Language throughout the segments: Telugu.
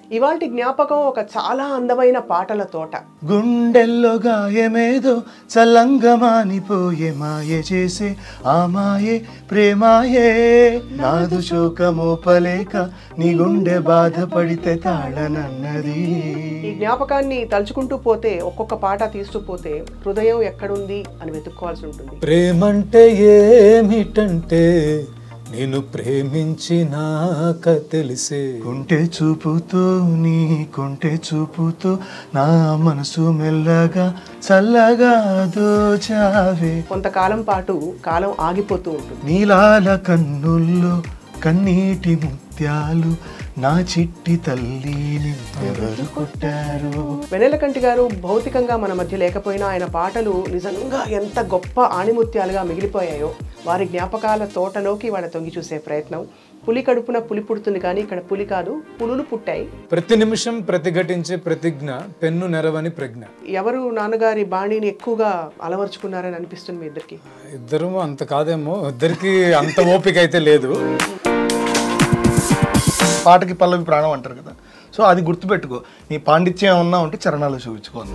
ఇవాల్టి జ్ఞాపకం ఒక చాలా అందమైన పాటల తోట గుండెల్లో గాయమేదో చల్లంగా మానిపోయే మాయే చేసే ఆ మాయే ప్రేమాయే నాదు శోకమోపలేక నీ గుండె బాధపడితే తాళనన్నది ఈ జ్ఞాపకాన్ని తలుచుకుంటూ పోతే ఒక్కొక్క పాట తీస్తూ పోతే హృదయం ఎక్కడుంది అని వెతుక్కోవాల్సి ఉంటుంది ప్రేమంటే ఏమిటంటే నేను ప్రేమించినాక తెలిసే కుంటే చూపుతో నీ కుంటే చూపుతో నా మనసు మెల్లగా చల్లగా దోచావే కొంతకాలం పాటు కాలం ఆగిపోతూ ఉంటుంది నీలాల కన్నుల్లో కన్నీటి ముత్యాలు నా చిట్టి తల్లిని ఎవరు కొట్టారు వెన్నెలకంటి గారు భౌతికంగా మన మధ్య లేకపోయినా ఆయన పాటలు నిజంగా ఎంత గొప్ప ఆణిముత్యాలుగా మిగిలిపోయాయో వారి జ్ఞాపకాల తోటలోకి వాళ్ళ తొంగి చూసే ప్రయత్నం పులి కడుపున పులి పుడుతుంది కానీ ఇక్కడ పులి కాదు పులులు పుట్టాయి ప్రతి నిమిషం ప్రతిఘటించే ప్రతిజ్ఞ పెన్ను నెరవని ప్రజ్ఞ ఎవరు నాన్నగారి బాణీని ఎక్కువగా అలవర్చుకున్నారని అనిపిస్తుంది మీ ఇద్దరికి ఇద్దరు అంత కాదేమో ఇద్దరికి అంత ఓపిక అయితే లేదు పాటకి పల్లవి ప్రాణం అంటారు కదా సో అది గుర్తుపెట్టుకో నీ పాండిత్యం ఏమన్నా ఉంటే చరణాలు చూపించుకోండి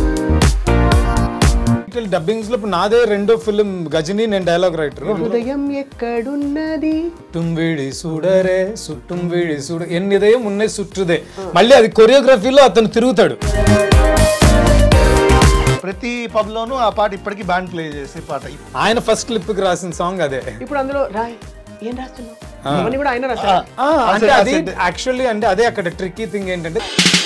డబ్బింగ్స్ లో ఇప్పుడు నాదే రెండో ఫిలిం గజని నేను డైలాగ్ రైటర్ హృదయం ఎక్కడున్నది సుట్టుంవిడి సూడరే సుట్టుంవిడి సూడ ఎన్ని ఇదయం ఉన్నాయి సుట్టుదే మళ్ళీ అది కొరియోగ్రఫీలో అతను తిరుగుతాడు ప్రతి పబ్లోనూ ఆ పాట ఇప్పటికీ బ్యాండ్ ప్లే చేసే పాట ఆయన ఫస్ట్ క్లిప్ కి రాసిన సాంగ్ అదే ఇప్పుడు అందులో రాయ్ ఏం రాస్తున్నావు అవన్నీ కూడా ఆయన రాశారు ఆ, అంటే అది యాక్చువల్లీ అంటే అదే అక్కడ ట్రిక్కీ థింగ్ ఏంటంటే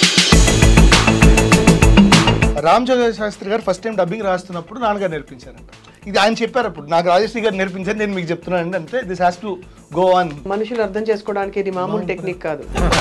రామ్ జోగ శాస్త్రి గారు ఫస్ట్ టైం డబ్బింగ్ రాస్తున్నప్పుడు నాన్నగారు నేర్పించారంట ఇది ఆయన చెప్పారు అప్పుడు నాకు రాజశ్రీ గారు నేర్పించారు నేను మీకు చెప్తున్నాను అంటే this has to go on మనుషులు అర్థం చేసుకోవడానికి ఇది మామూలు టెక్నిక్ కాదు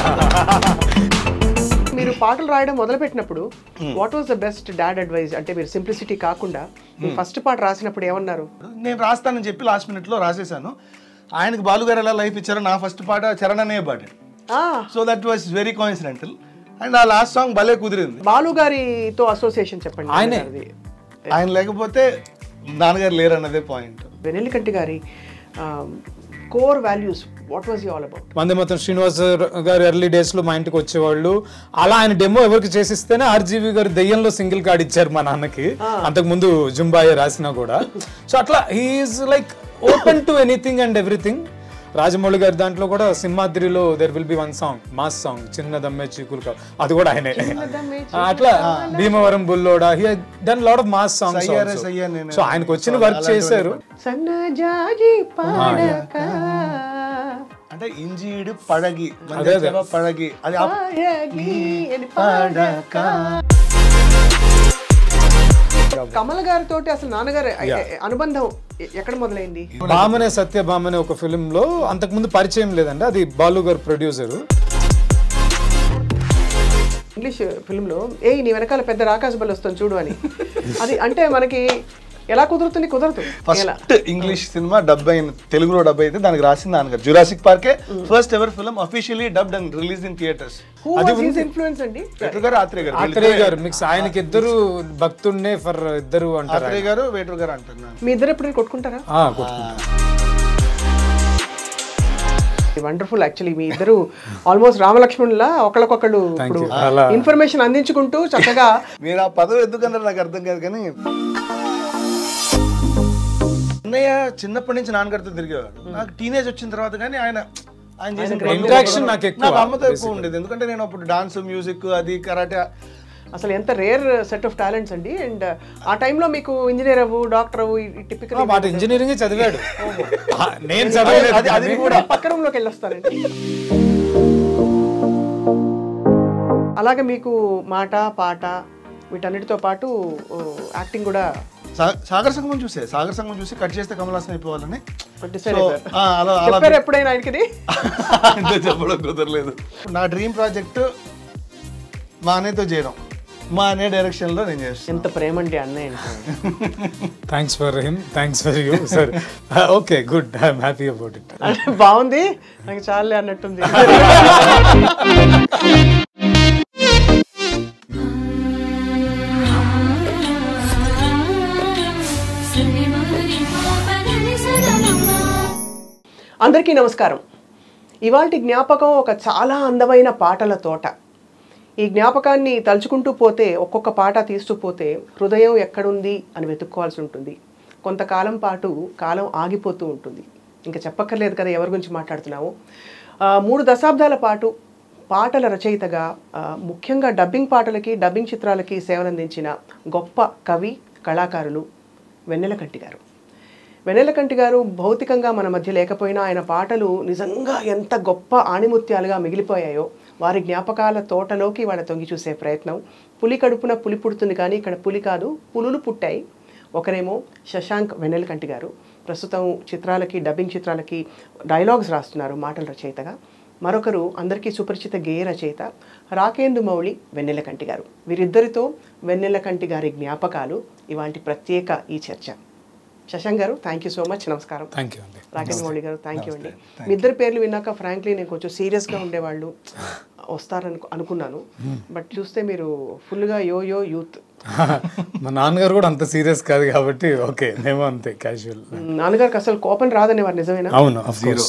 మీరు పాటలు రాయడం మొదలు పెట్టినప్పుడు what was the best dad advice అంటే మీరు సింప్లిసిటీ కాకుండా ఫస్ట్ పాట రాసినప్పుడు ఏమన్నారు నేను రాస్తానని చెప్పి లాస్ట్ మినిట్ లో రాసేసాను ఆయనకి బాలుగారు ఎలా లైఫ్ ఇచ్చారో నా ఫస్ట్ పాట చరణ్ అనే పాడాడు ఆ, so that was very coincidental and ఆ లాస్ట్ సాంగ్ భలే కుదిరింది బాలు గారితో అసోసియేషన్ చెప్పండి ఆయనే. అది ఆయన లేకపోతే నాన్నగారు లేరు అన్నదే పాయింట్ వెనెల్లికంటి గారి core values what was you all about వందే మొత్తం శ్రీనివాస్ గారు ఎర్లీ డేస్ లో మా ఇంటికి వచ్చేవాళ్ళు అలా ఆయన డెమో ఎవరికి చేసిస్తేనే ఆర్జీవి గారు దెయ్యంలో సింగిల్ కార్డ్ ఇచ్చారు మా నాన్నకి అంతకు ముందు జుంబాయే రాసినా కూడా సో అట్లా he's like open to anything and everything Rajamouli గారి దాంట్లో కూడా సింహాద్రిలో there will be one song mass song చిన్న దమ్మే చీకులు కావు అది కూడా ఆయనే ఆ, అట్లా భీమవరం బుల్లోడా he done lot of mass songs సయ్యారే సయ్యా నేను సో ఆయనకు వచ్చిన వర్క్ చేశారు సన్నజాజి పాడక అంటే ఇంజీడు పడగి అదే, మంచి అదే. చెవ పడగి అది ఆ పాడగి అని పాడక కమల్ గారితో అసలు నాన్నగారి అనుబంధం ఎ- ఎక్కడ మొదలైంది బామనే సత్య బామనే ఒక ఫిలిం లో అంతకుముందు పరిచయం లేదండి అది బాలు గారు ప్రొడ్యూసర్ ఇంగ్లీష్ ఫిల్మ్ లో ఏ నీ వెనకాల పెద్ద రాకాశ బల్ వస్తుంది చూడు అని అది అంటే మనకి ఎలా కుదురుతుంది కుదరదు ఎలా ఫస్ట్ ఇంగ్లీష్ సినిమా డబ్ అయిన తెలుగులో డబ్ అయితే దానికి రాసింది నాన్నగారు జురాసిక్ పార్కే first ever film officially dubbed and release in theatres who was his influence అండి వేటర్ గారు ఆత్రేయ గారు ఆత్రేయ గారు మిక్స్ ఆయనకి ఇద్దరు భక్తున్నే ఫర్ ఇద్దరు అంటారు ఆత్రేయ గారు వేటర్ గారు అంటున్నాను మీ ఇద్దరు ఎప్పుడైనా కొట్టుకుంటారా ఆ, కొట్టుకుంటారు. వండర్ఫుల్ యాక్చువల్లీ మీ ఇద్దరు ఆల్మోస్ట్ రామలక్ష్మణులా ఒకళ్ళకొకళ్ళు ఇప్పుడు you. అలా. ఇన్ఫర్మేషన్ అందించుకుంటూ చక్కగా మీరు ఆ పదవి ఎందుకన్నారు నాకు అర్థం కాదు కానీ అన్నయ్య చిన్నప్పటి నుంచి నాన్నగారితో తిరిగేవాడు నాకు టీనేజ్ వచ్చిన తర్వాత కానీ ఆయన ఆయన చేసిన పనులు- Interaction నాకు ఎక్కువ, నాకు అమ్మతో ఎక్కువ ఉండేది ఎందుకంటే నేను అప్పుడు డాన్స్ మ్యూజిక్ అది కరాటే అసలు ఎంత రేర్ సెట్ ఆఫ్ టాలెంట్స్ అండి అండ్ ఆ టైంలో మీకు ఇంజనీర్ అవ్వు డాక్టర్ అవ్వు టిపికల్ ఆ, మాట ఇంజనీరింగ్ చదివాడు ఆ, నేను చదవలేదు అది అది కానీ కూడా పక్క రూమ్ లోకి వెళ్ళొస్తానండి అలాగే మీకు మాట పాట వీటన్నిటితో పాటు యాక్టింగ్ కూడా సా- సాగర్ సంగమం చూసే సాగర్ సంగమం చూసి కట్ చేస్తే కమలాసన్ అయిపోవాలని డిసైడ్ So, అయిపోయారు ఆ, అలా అలా చెప్పారు ఎప్పుడైనా ఆయనకి ఇది? ఇంత చెప్పడం కుదరలేదు నా డ్రీమ్ ప్రాజెక్ట్ మా అన్నయ్యతో చేయడం మా అన్నయ్య డైరెక్షన్ లో నేను చేస్తాను ఎంత ప్రేమ అండి అన్నయ్య అంటే. Thanks for him thanks for you sir okay good I'm happy about it అంటే బాగుంది నాకు చాలే అన్నట్టుంది అందరికీ నమస్కారం ఇవాల్టి జ్ఞాపకం ఒక చాలా అందమైన పాటల తోట ఈ జ్ఞాపకాన్ని తలుచుకుంటూ పోతే ఒక్కొక్క పాట తీస్తూ పోతే హృదయం ఎక్కడుంది అని వెతుక్కోవాల్సి ఉంటుంది కొంతకాలం పాటు కాలం ఆగిపోతూ ఉంటుంది ఇంకా చెప్పక్కర్లేదు కదా ఎవరి గురించి మాట్లాడుతున్నాము ఆ, మూడు దశాబ్దాల పాటు పాటల రచయితగా ఆ, ముఖ్యంగా డబ్బింగ్ పాటలకి డబ్బింగ్ చిత్రాలకి సేవలందించిన గొప్ప కవి కళాకారులు వెన్నెలకంటి గారు వెన్నెలకంటి గారు భౌతికంగా మన మధ్య లేకపోయినా ఆయన పాటలు నిజంగా ఎంత గొప్ప ఆణిముత్యాలుగా మిగిలిపోయాయో వారి జ్ఞాపకాల తోటలోకి వాళ్ళ తొంగి చూసే ప్రయత్నం పులి కడుపున పులి పుడుతుంది కానీ ఇక్కడ పులి కాదు పులులు పుట్టాయి ఒకరేమో శశాంక్ వెన్నెలకంటి గారు ప్రస్తుతం చిత్రాలకి డబ్బింగ్ చిత్రాలకి డైలాగ్స్ రాస్తున్నారు మాటల రచయితగా మరొకరు అందరికీ సుపరిచిత గేయ రచయిత రాకేందు మౌళి వెన్నెలకంటి గారు వీరిద్దరితో వెన్నెలకంటి గారి జ్ఞాపకాలు ఇవాంటి ప్రత్యేక ఈ చర్చ Shashank garu thank you so much నమస్కారం థ్యాంక్ యూ అండి రాకేంద్ర మౌళి గారు థ్యాంక్ యూ అండి మీ ఇద్దరు పేర్లు విన్నాక ఫ్రాంక్లీ నేను కొంచెం సీరియస్గా ఉండేవాళ్ళు వస్తారని అనుకున్నాను బట్ చూస్తే మీరు ఫుల్గా యో యో యూత్ మా నాన్నగారు కూడా అంత సీరియస్ కాదు కాబట్టి ఓకే మేము అంతే క్యాజువల్ నాన్నగారికి అసలు కోపం రాదనేవారు నిజమేనా అవును అఫ్ కోర్స్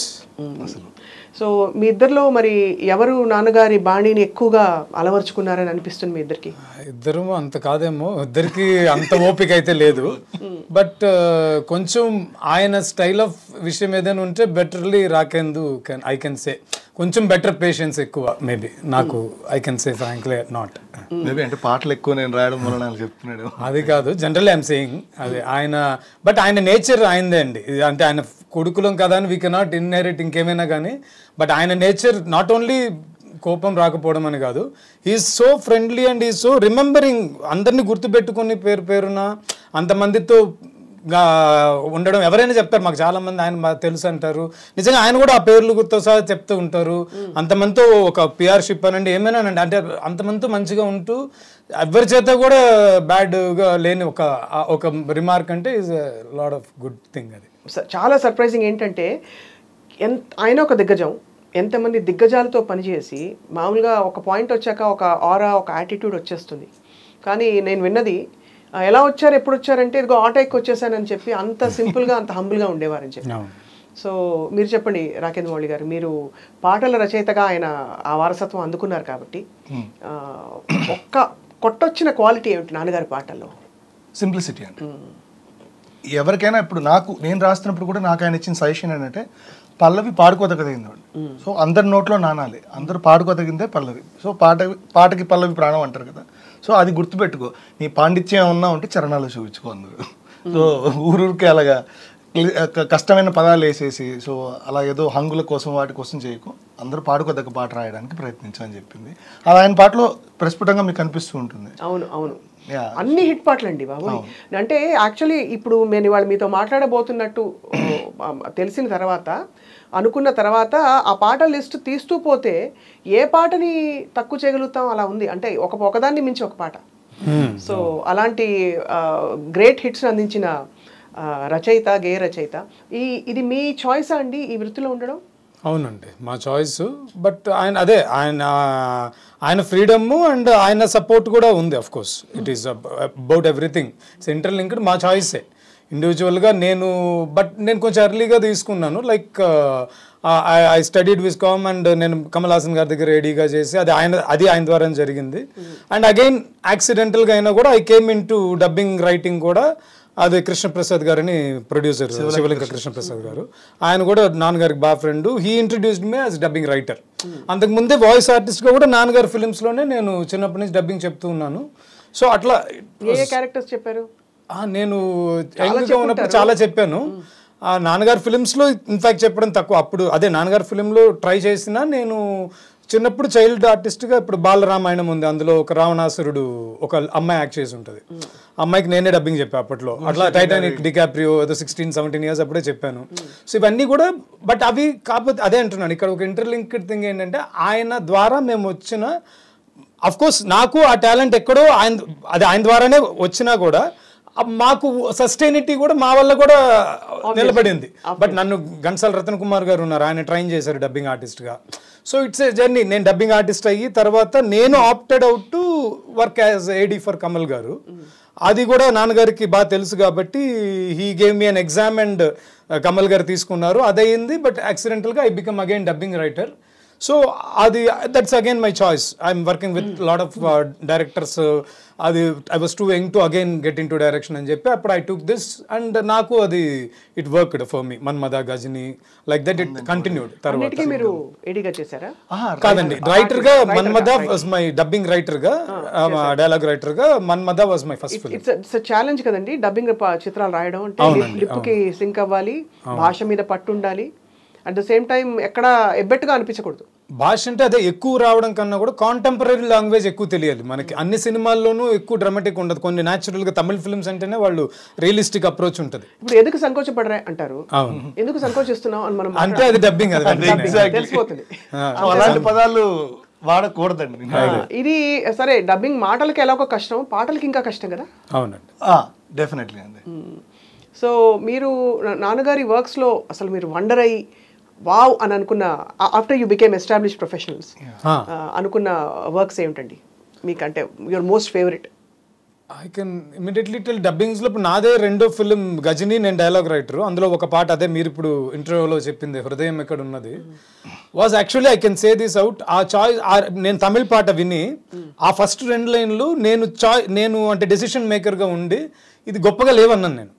సో మీ ఇద్దరిలో మరి ఎవరు నాన్నగారి బాణీని ఎక్కువగా అలవర్చుకున్నారని అనిపిస్తుంది మీ ఇద్దరికి ఇద్దరు అంత కాదేమో ఇద్దరికి అంత ఓపిక అయితే లేదు బట్ కొంచెం ఆయన స్టైల్ ఆఫ్ విషయం ఏదైనా ఉంటే betterly Rakendu can I can say కొంచెం బెటర్ పేషెన్స్ ఎక్కువ మేబీ నాకు I can say frankly not maybe అంటే పాటలు ఎక్కువ నేను రాయడం వల్ల నాకు చెప్తున్నాడు అది కాదు జనరల్ ఐఎమ్ సేయింగ్ అది ఆయన బట్ ఆయన నేచర్ ఆయనదే అండి ఇది అంటే ఆయన కొడుకులం కదా అని వీ కెనాట్ ఇన్హెరిట్ ఇంకేమైనా కానీ బట్ ఆయన నేచర్ నాట్ ఓన్లీ కోపం రాకపోవడం అని కాదు is so friendly and is so remembering అందరినీ గుర్తుపెట్టుకుని పేరు పేరున అంతమందితో గా ఉండడం ఎవరైనా చెప్తారు మాకు చాలా మంది ఆయన మాకు తెలుసు అంటారు నిజంగా ఆయన కూడా ఆ పేర్లు గుర్తు సహా చెప్తూ ఉంటారు అంతమందితో ఒక పిఆర్ షిప్ అనండి ఏమైనా అనండి అంటే అంతమందితో మంచిగా ఉంటూ ఎవరి చేత కూడా బ్యాడ్గా లేని ఒక ఆ- ఒక రిమార్క్ అంటే is lot of good thing అది స- చాలా సర్ప్రైజింగ్ ఏంటంటే ఎంత ఆయన ఒక దిగ్గజం ఎంతమంది దిగ్గజాలతో పనిచేసి మామూలుగా ఒక పాయింట్ వచ్చాక ఒక ఆరా ఒక యాటిట్యూడ్ వచ్చేస్తుంది కానీ నేను విన్నది "ఆ, ఎలా వచ్చారు ఎప్పుడు వచ్చారంటే ఇదిగో ఆటో ఎక్కి వచ్చేసానని చెప్పి అంత సింపుల్గా అంత హంబుల్గా ఉండేవారని చెప్పి అవును సో మీరు చెప్పండి రాకేంద్ర మౌళి గారు మీరు పాటల రచయితగా ఆయన ఆ వారసత్వం అందుకున్నారు కాబట్టి ఆ, ఒక్క కొట్టొచ్చిన క్వాలిటీ ఏమిటి నాన్నగారి పాటల్లో సింప్లిసిటీ అండి ఎవరికైనా ఇప్పుడు నాకు నేను రాస్తున్నప్పుడు కూడా నాకు ఆయన ఇచ్చిన సజెషన్ ఏంటంటే పల్లవి పాడుకోదగదిగింది సో అందరి నోట్లో నానాలి అందరూ పాడుకోదగిందే పల్లవి సో పాట పాటకి పల్లవి ప్రాణం అంటారు కదా సో అది గుర్తుపెట్టుకో నీ పాండిత్యం ఏమన్నా ఉంటే చరణాలు చూపించుకో అందరూ సో ఊరూరికి అలాగా క- కష్టమైన పదాలు వేసేసి సో అలా ఏదో హంగుల కోసం వాటి కోసం చేయకు అందరూ పాడుకోదగ్గ పాట రాయడానికి ప్రయత్నించని చెప్పింది అది ఆయన పాటలో ప్రస్ఫుటంగా మీకు కనిపిస్తూ ఉంటుంది అవును అవును యా అన్ని హిట్ పాటలు అండి బాబు అంటే యాక్చువల్లీ ఇప్పుడు నేను ఇవాళ మీతో మాట్లాడబోతున్నట్టు ఆ, తెలిసిన తర్వాత అనుకున్న తర్వాత ఆ పాటల లిస్ట్ తీస్తూ పోతే ఏ పాటని తక్కువ చేయగలుగుతాం అలా ఉంది అంటే ఒక ఒకదాన్ని మించి ఒక పాట సో అలాంటి గ్రేట్ హిట్స్ అందించిన ఆ, రచయిత గేయ రచయిత ఈ ఇది మీ చాయిస్ అండి ఈ వృత్తిలో ఉండడం అవునండి మా చాయిస్ బట్ ఆయన అదే ఆయన ఆయన ఫ్రీడమ్ అండ్ ఆయన సపోర్ట్ కూడా ఉంది of course it is about everything it's interlinked మా చాయిసే ఇండివిజువల్గా నేను బట్ నేను కొంచెం ఎర్లీగా తీసుకున్నాను like I studied viscom and నేను కమల్ హాసన్ గారి దగ్గర రెడీగా చేసి అది ఆయన అది ఆయన ద్వారా జరిగింది అండ్ అగైన్ యాక్సిడెంటల్గా అయినా కూడా I came in to dubbing writing కూడా అది కృష్ణప్రసాద్ గారని ప్రొడ్యూసర్ శివలింగ కృష్ణప్రసాద్ గారు ఆయన కూడా నాన్నగారికి బాగా friend he introduced me as dubbing writer అంతకు ముందే వాయిస్ ఆర్టిస్ట్గా కూడా నాన్నగారి ఫిలిమ్స్లోనే నేను చిన్నప్పటి నుంచి డబ్బింగ్ చెప్తూ ఉన్నాను సో అట్లా ఏ ఏ క్యారెక్టర్స్ చెప్పారు ఆ, నేను యంగ్గా ఉన్నప్పుడు చాలా చెప్పాను ఆ నాన్నగారి ఫిలిమ్స్లో ఇన్ఫాక్ట్ చెప్పడం తక్కువ అప్పుడు అదే నాన్నగారి ఫిలింలో ట్రై చేసిన నేను చిన్నప్పుడు చైల్డ్ ఆర్టిస్ట్గా ఇప్పుడు బాలరామాయణం ఉంది అందులో ఒక రావణాసురుడు ఒక అమ్మాయి యాక్ట్ చేసి ఉంటుంది అమ్మాయికి నేనే డబ్బింగ్ చెప్పా అప్పట్లో అట్లా టైటానిక్ డికాప్రియో ఏదో సిక్స్టీన్ సెవెంటీన్ ఇయర్స్ అప్పుడే చెప్పాను సో ఇవన్నీ కూడా బట్ అవి కాకపోతే అదే అంటున్నాను ఇక్కడ ఒక ఇంటర్లింక్డ్ థింగ్ ఏంటంటే ఆయన ద్వారా మేము వచ్చిన అఫ్ కోర్స్ నాకు ఆ టాలెంట్ ఎక్కడో ఆయన అది ఆయన ద్వారానే వచ్చినా కూడా ఆ మాకు సస్టైనిటీ కూడా మా వల్ల కూడా నిలబడింది బట్ నన్ను ఘంటసాల రతన్ కుమార్ గారు ఉన్నారు ఆయన ట్రైన్ చేశారు డబ్బింగ్ ఆర్టిస్ట్గా సో ఇట్స్ ఏ జర్నీ నేను డబ్బింగ్ ఆర్టిస్ట్ అయ్యి తర్వాత నేను opted out to work as AD for Kamal garu అది కూడా నాన్నగారికి బాగా తెలుసు కాబట్టి he gave me an exam and Kamal garu తీసుకున్నారు అదయింది బట్ యాక్సిడెంటల్గా I become again dubbing writer so అది that's again my choice I'm working with lot of directors అది I was too young to again get in to direction అని చెప్పి అప్పుడు ఐ టుక్ దిస్ అండ్ నాకు అది it worked for me Manmadha Gajini like that it continued తర్వాత అన్నిటికీ మీరు ఎడిగా చేశారా ఆహా, కాదండి రైటర్ గా Manmadha was my dubbing writer గా డైలాగ్ రైటర్ గా Manmadha was my first film it's it's challenge కదండి డబ్బింగ్ చిత్రాలు రాయడం అంటే లిప్ కి సింక్ అవ్వాలి భాష మీద పట్టు ఉండాలి అట్ ద సేమ్ టైం ఎక్కడ ఎబ్బెట్టుగా అనిపించకూడదు భాష అంటే అదే ఎక్కువ రావడం కన్నా కూడా కాంటెంపరీ లాంగ్వేజ్ ఎక్కువ తెలియాలి మనకి అన్ని సినిమాల్లోనూ ఎక్కువ డ్రామాటిక్ ఉండదు కొన్ని natural గా తమిళ ఫిల్మ్స్ అంటేనే వాళ్ళు రియలిస్టిక్ అప్రోచ్ ఉంటుంది ఇప్పుడు ఎందుకు సంకోచపడరా అంటారు అవును ఎందుకు సంకోచిస్తున్నాం అని మనం అంటే అది డబ్బింగ్ అది వెంటనే. Exactly. తెలిసిపోతుంది సో అలాంటి పదాలు వాడకూడదండి ఆ, ఇది సరే డబ్బింగ్ మాటలకి ఎలాగో కష్టం పాటలకి ఇంకా కష్టం కదా అవునండి డెఫినెట్లీ అండి సో మీరు నా- నాన్నగారి వర్క్స్లో అసలు మీరు వండర్ అయ్యి వావ్ అని అనుకున్న after you became establish professionals ఆ. అనుకున్న వర్క్స్ ఏమిటండి మీకంటే your most favourite I can immediately tell dubbings లో ఇప్పుడు నాదే రెండో ఫిలిం గజని నేను డైలాగ్ రైటర్ అందులో ఒక పాట అదే మీరు ఇప్పుడు ఇంటర్వ్యూలో చెప్పింది Hrudayam Ekkada Unnadi was actually I can say this out ఆ చాయిస్ నేను తమిళ పాట విని ఆ ఫస్ట్ రెండు లైన్లు నేను చాయ్ నేను అంటే డెసిషన్ మేకర్గా ఉండి ఇది గొప్పగా లేవన్నాను నేను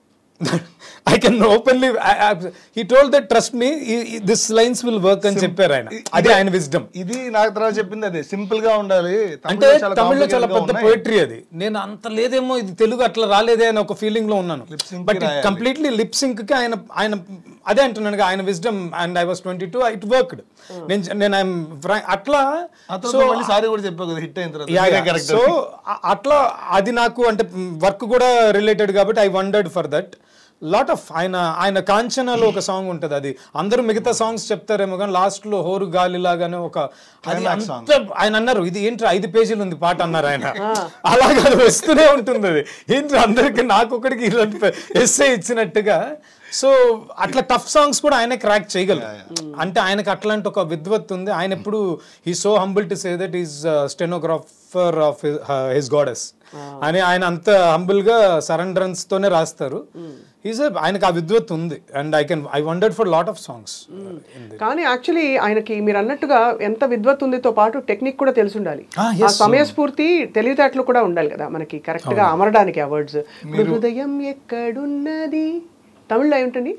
I can openly he told that trust me this lines will work అని చెప్పారు ఆయన అదే ఆయన విజ్డమ్ ఇది నాకు తర్వాత చెప్పింది అదే సింపుల్ గా ఉండాలి అంటే తమిళ్లో చాలా తమిళ్లో complicated చాలా గా పెద్ద ఉన్నాయి. పోయిటరీ అది నేను అంత లేదేమో ఇది తెలుగు అట్లా రాలేదే అని ఒక ఫీలింగ్ లో ఉన్నాను sync బట్ రాయాలి. కంప్లీట్లీ లిప్ సింక్ కి ఆయన ఆయన అదే అంటున్నాను ఆయన wisdom and I was twenty two it worked నేను నేను ఐఎమ్ అట్లా ఆ తర్వాత మళ్ళీ సారీ కూడా చెప్పావు కదా హిట్ అయిన తర్వాత కరెక్ట్ సో అట్లా అది నాకు అంటే వర్క్ కూడా రిలేటెడ్ కాబట్టి I wondered for that lot of ఆయన ఆయన కాంచనాలో ఒక సాంగ్ ఉంటుంది అది అందరూ మిగతా సాంగ్స్ చెప్తారేమో కానీ లాస్ట్ లో హోరు గాలి లాగానే ఒక అది అంత ఆయన అన్నారు ఇది ఏంటి ఐదు పేజీలు ఉంది పాట అన్నారు ఆయన అలాగా అది వస్తూనే ఉంటుంది అది ఏంటి అందరికి నాకు ఒకటికి ఇలాంటి ఎస్ఏ ఇచ్చినట్టుగా సో అట్లా టఫ్ సాంగ్స్ కూడా ఆయన క్రాక్ చేయగలరు అంటే ఆయనకు అట్లాంటి ఒక విద్వత్ ఉంది ఆయన ఎప్పుడు ఈ so humble to say that is stenographer of his goddess అని ఆయన అంత హంబుల్ గా సరెండరెన్స్ తోనే రాస్తారు ఈజ్ ఆయనకు ఆ విద్వత్ ఉంది and I can I wondered for lot of songs కానీ యాక్చువల్లీ ఆయనకి మీరు అన్నట్టుగా ఎంత విద్వత్ ఉందితో పాటు టెక్నిక్ కూడా తెలిసి ఉండాలి Ah, ఆ సమయస్ఫూర్తి తెలివితేటలు కూడా ఉండాలి కదా మనకి కరెక్ట్ గా అమరడానికి ఆ వర్డ్స్ హృదయం ఎక్కడున్నది తమిళ్లో ఏమిటండి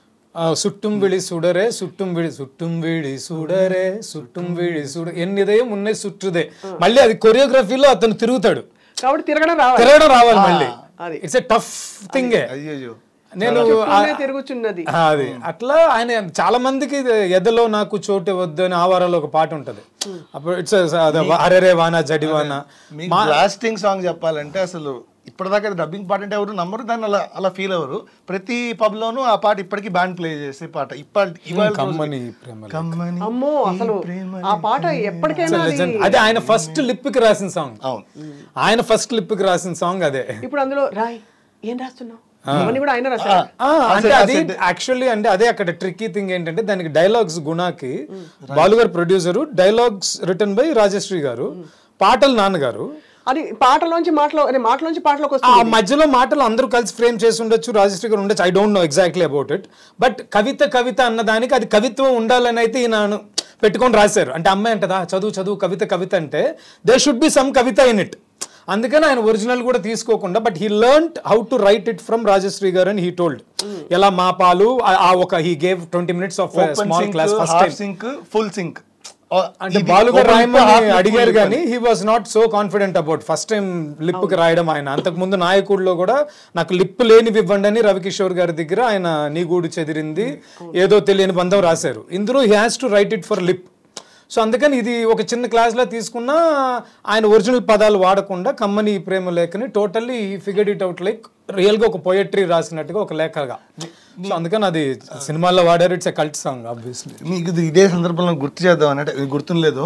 సుట్టుం విడి సుడరే సుట్టుం విడి సుట్టుం విడి సుడరే సుట్టుం విడి సుడ ఎన్నిదయం ఉన్నాయి సుట్టుదే మళ్ళీ అది కొరియోగ్రఫీలో అతను తిరుగుతాడు కాబట్టి తిరగడం రావాలి తిరగడం రావాలి మళ్ళీ అది. ఇట్స్ ఎ టఫ్ థింగ్ అయ్యో నేను చుట్టూనే తిరుగుచున్నది ఆ, అది అట్లా ఆయన చాలా మందికి ఇది ఎదలో నాకు చోటు వద్దు అని ఆవారాలో ఒక పాట ఉంటది అప్పుడు ఇట్స్ అరెరే వానా జడివానా మీకు బ్లాస్టింగ్ సాంగ్ చెప్పాలంటే అసలు ఇప్పటిదాకా డబ్బింగ్ పాట అంటే ఎవరు నమ్మరు దాన్ని అలా అలా ఫీల్ అవ్వరు ప్రతి పబ్ లోనూ ఆ పాట ఇప్పటికీ బ్యాండ్ ప్లే చేసే పాట ఇప్పటి ఇవాళ రోజుకి. కమ్మని ప్రేమ కమ్మని అమ్మో అసలు ఆ పాట ఎప్పటికైనా అది Legend. అదే ఆయన ఫస్ట్ లిప్ కి రాసిన సాంగ్ అవును ఆయన ఫస్ట్ లిప్ కి రాసిన సాంగ్ అదే ఇప్పుడు అందులో రాయ్ ఏం రాస్తున్నావు అవన్నీ కూడా ఆయన రాశారు ఆ, అంటే అది యాక్చువల్లీ అంటే అదే అక్కడ ట్రిక్కీ థింగ్ ఏంటంటే దానికి డైలాగ్స్ గుణాకి బాలుగారు producer dialogues written by Rajasri garu పాటలు నాన్నగారు అది పాటలోంచి మాటలో అదే మాటలోంచి పాటలోకి ఆ వస్తుంది మధ్యలో మాటలు అందరూ కలిసి ఫ్రేమ్ చేసి ఉండొచ్చు రాజశ్రీ గారు ఉండొచ్చు I don't know exactly about it but కవిత కవిత అన్న దానికి అది కవిత్వం ఉండాలని అయితే ఈయన పెట్టుకొని రాశారు అంటే అమ్మాయి అంటదా చదువు చదువు కవిత కవిత అంటే they should be some kavitha in it అందుకని ఆయన ఒరిజినల్ కూడా తీసుకోకుండా but he learn how to write it from Rajashri గారు అని హీ టోల్డ్ ఎలా మా పాలు ఆ- ఆ ఒక he gave twenty minutes of open small sync class first half time sync full sync అంటే బాలుగారు రాయమని అడిగారు కానీ he was not so confident about first time lip కి రాయడం ఆయన అంతకు ముందు నాయకుడిలో కూడా నాకు లిప్ లేనివి ఇవ్వండి అని రవికిషోర్ గారి దగ్గర ఆయన నీ గూడు చెదిరింది ఏదో తెలియని బంధం రాశారు ఇందులో he has to write it for lip so అందుకని ఇది ఒక చిన్న క్లాస్లో తీసుకున్నా ఆయన ఒరిజినల్ పదాలు వాడకుండా కమ్మని ఈ ప్రేమ లేఖని totally figured it out like రియల్గా ఒక పోయట్రీ రాసినట్టుగా ఒక లేఖగా సో అందుకని అది సినిమాల్లో వాడారు it's a cult song obviously మీకు ఇది ఇదే సందర్భంలో గుర్తు చేద్దాం అంటే ఇది గుర్తులేదు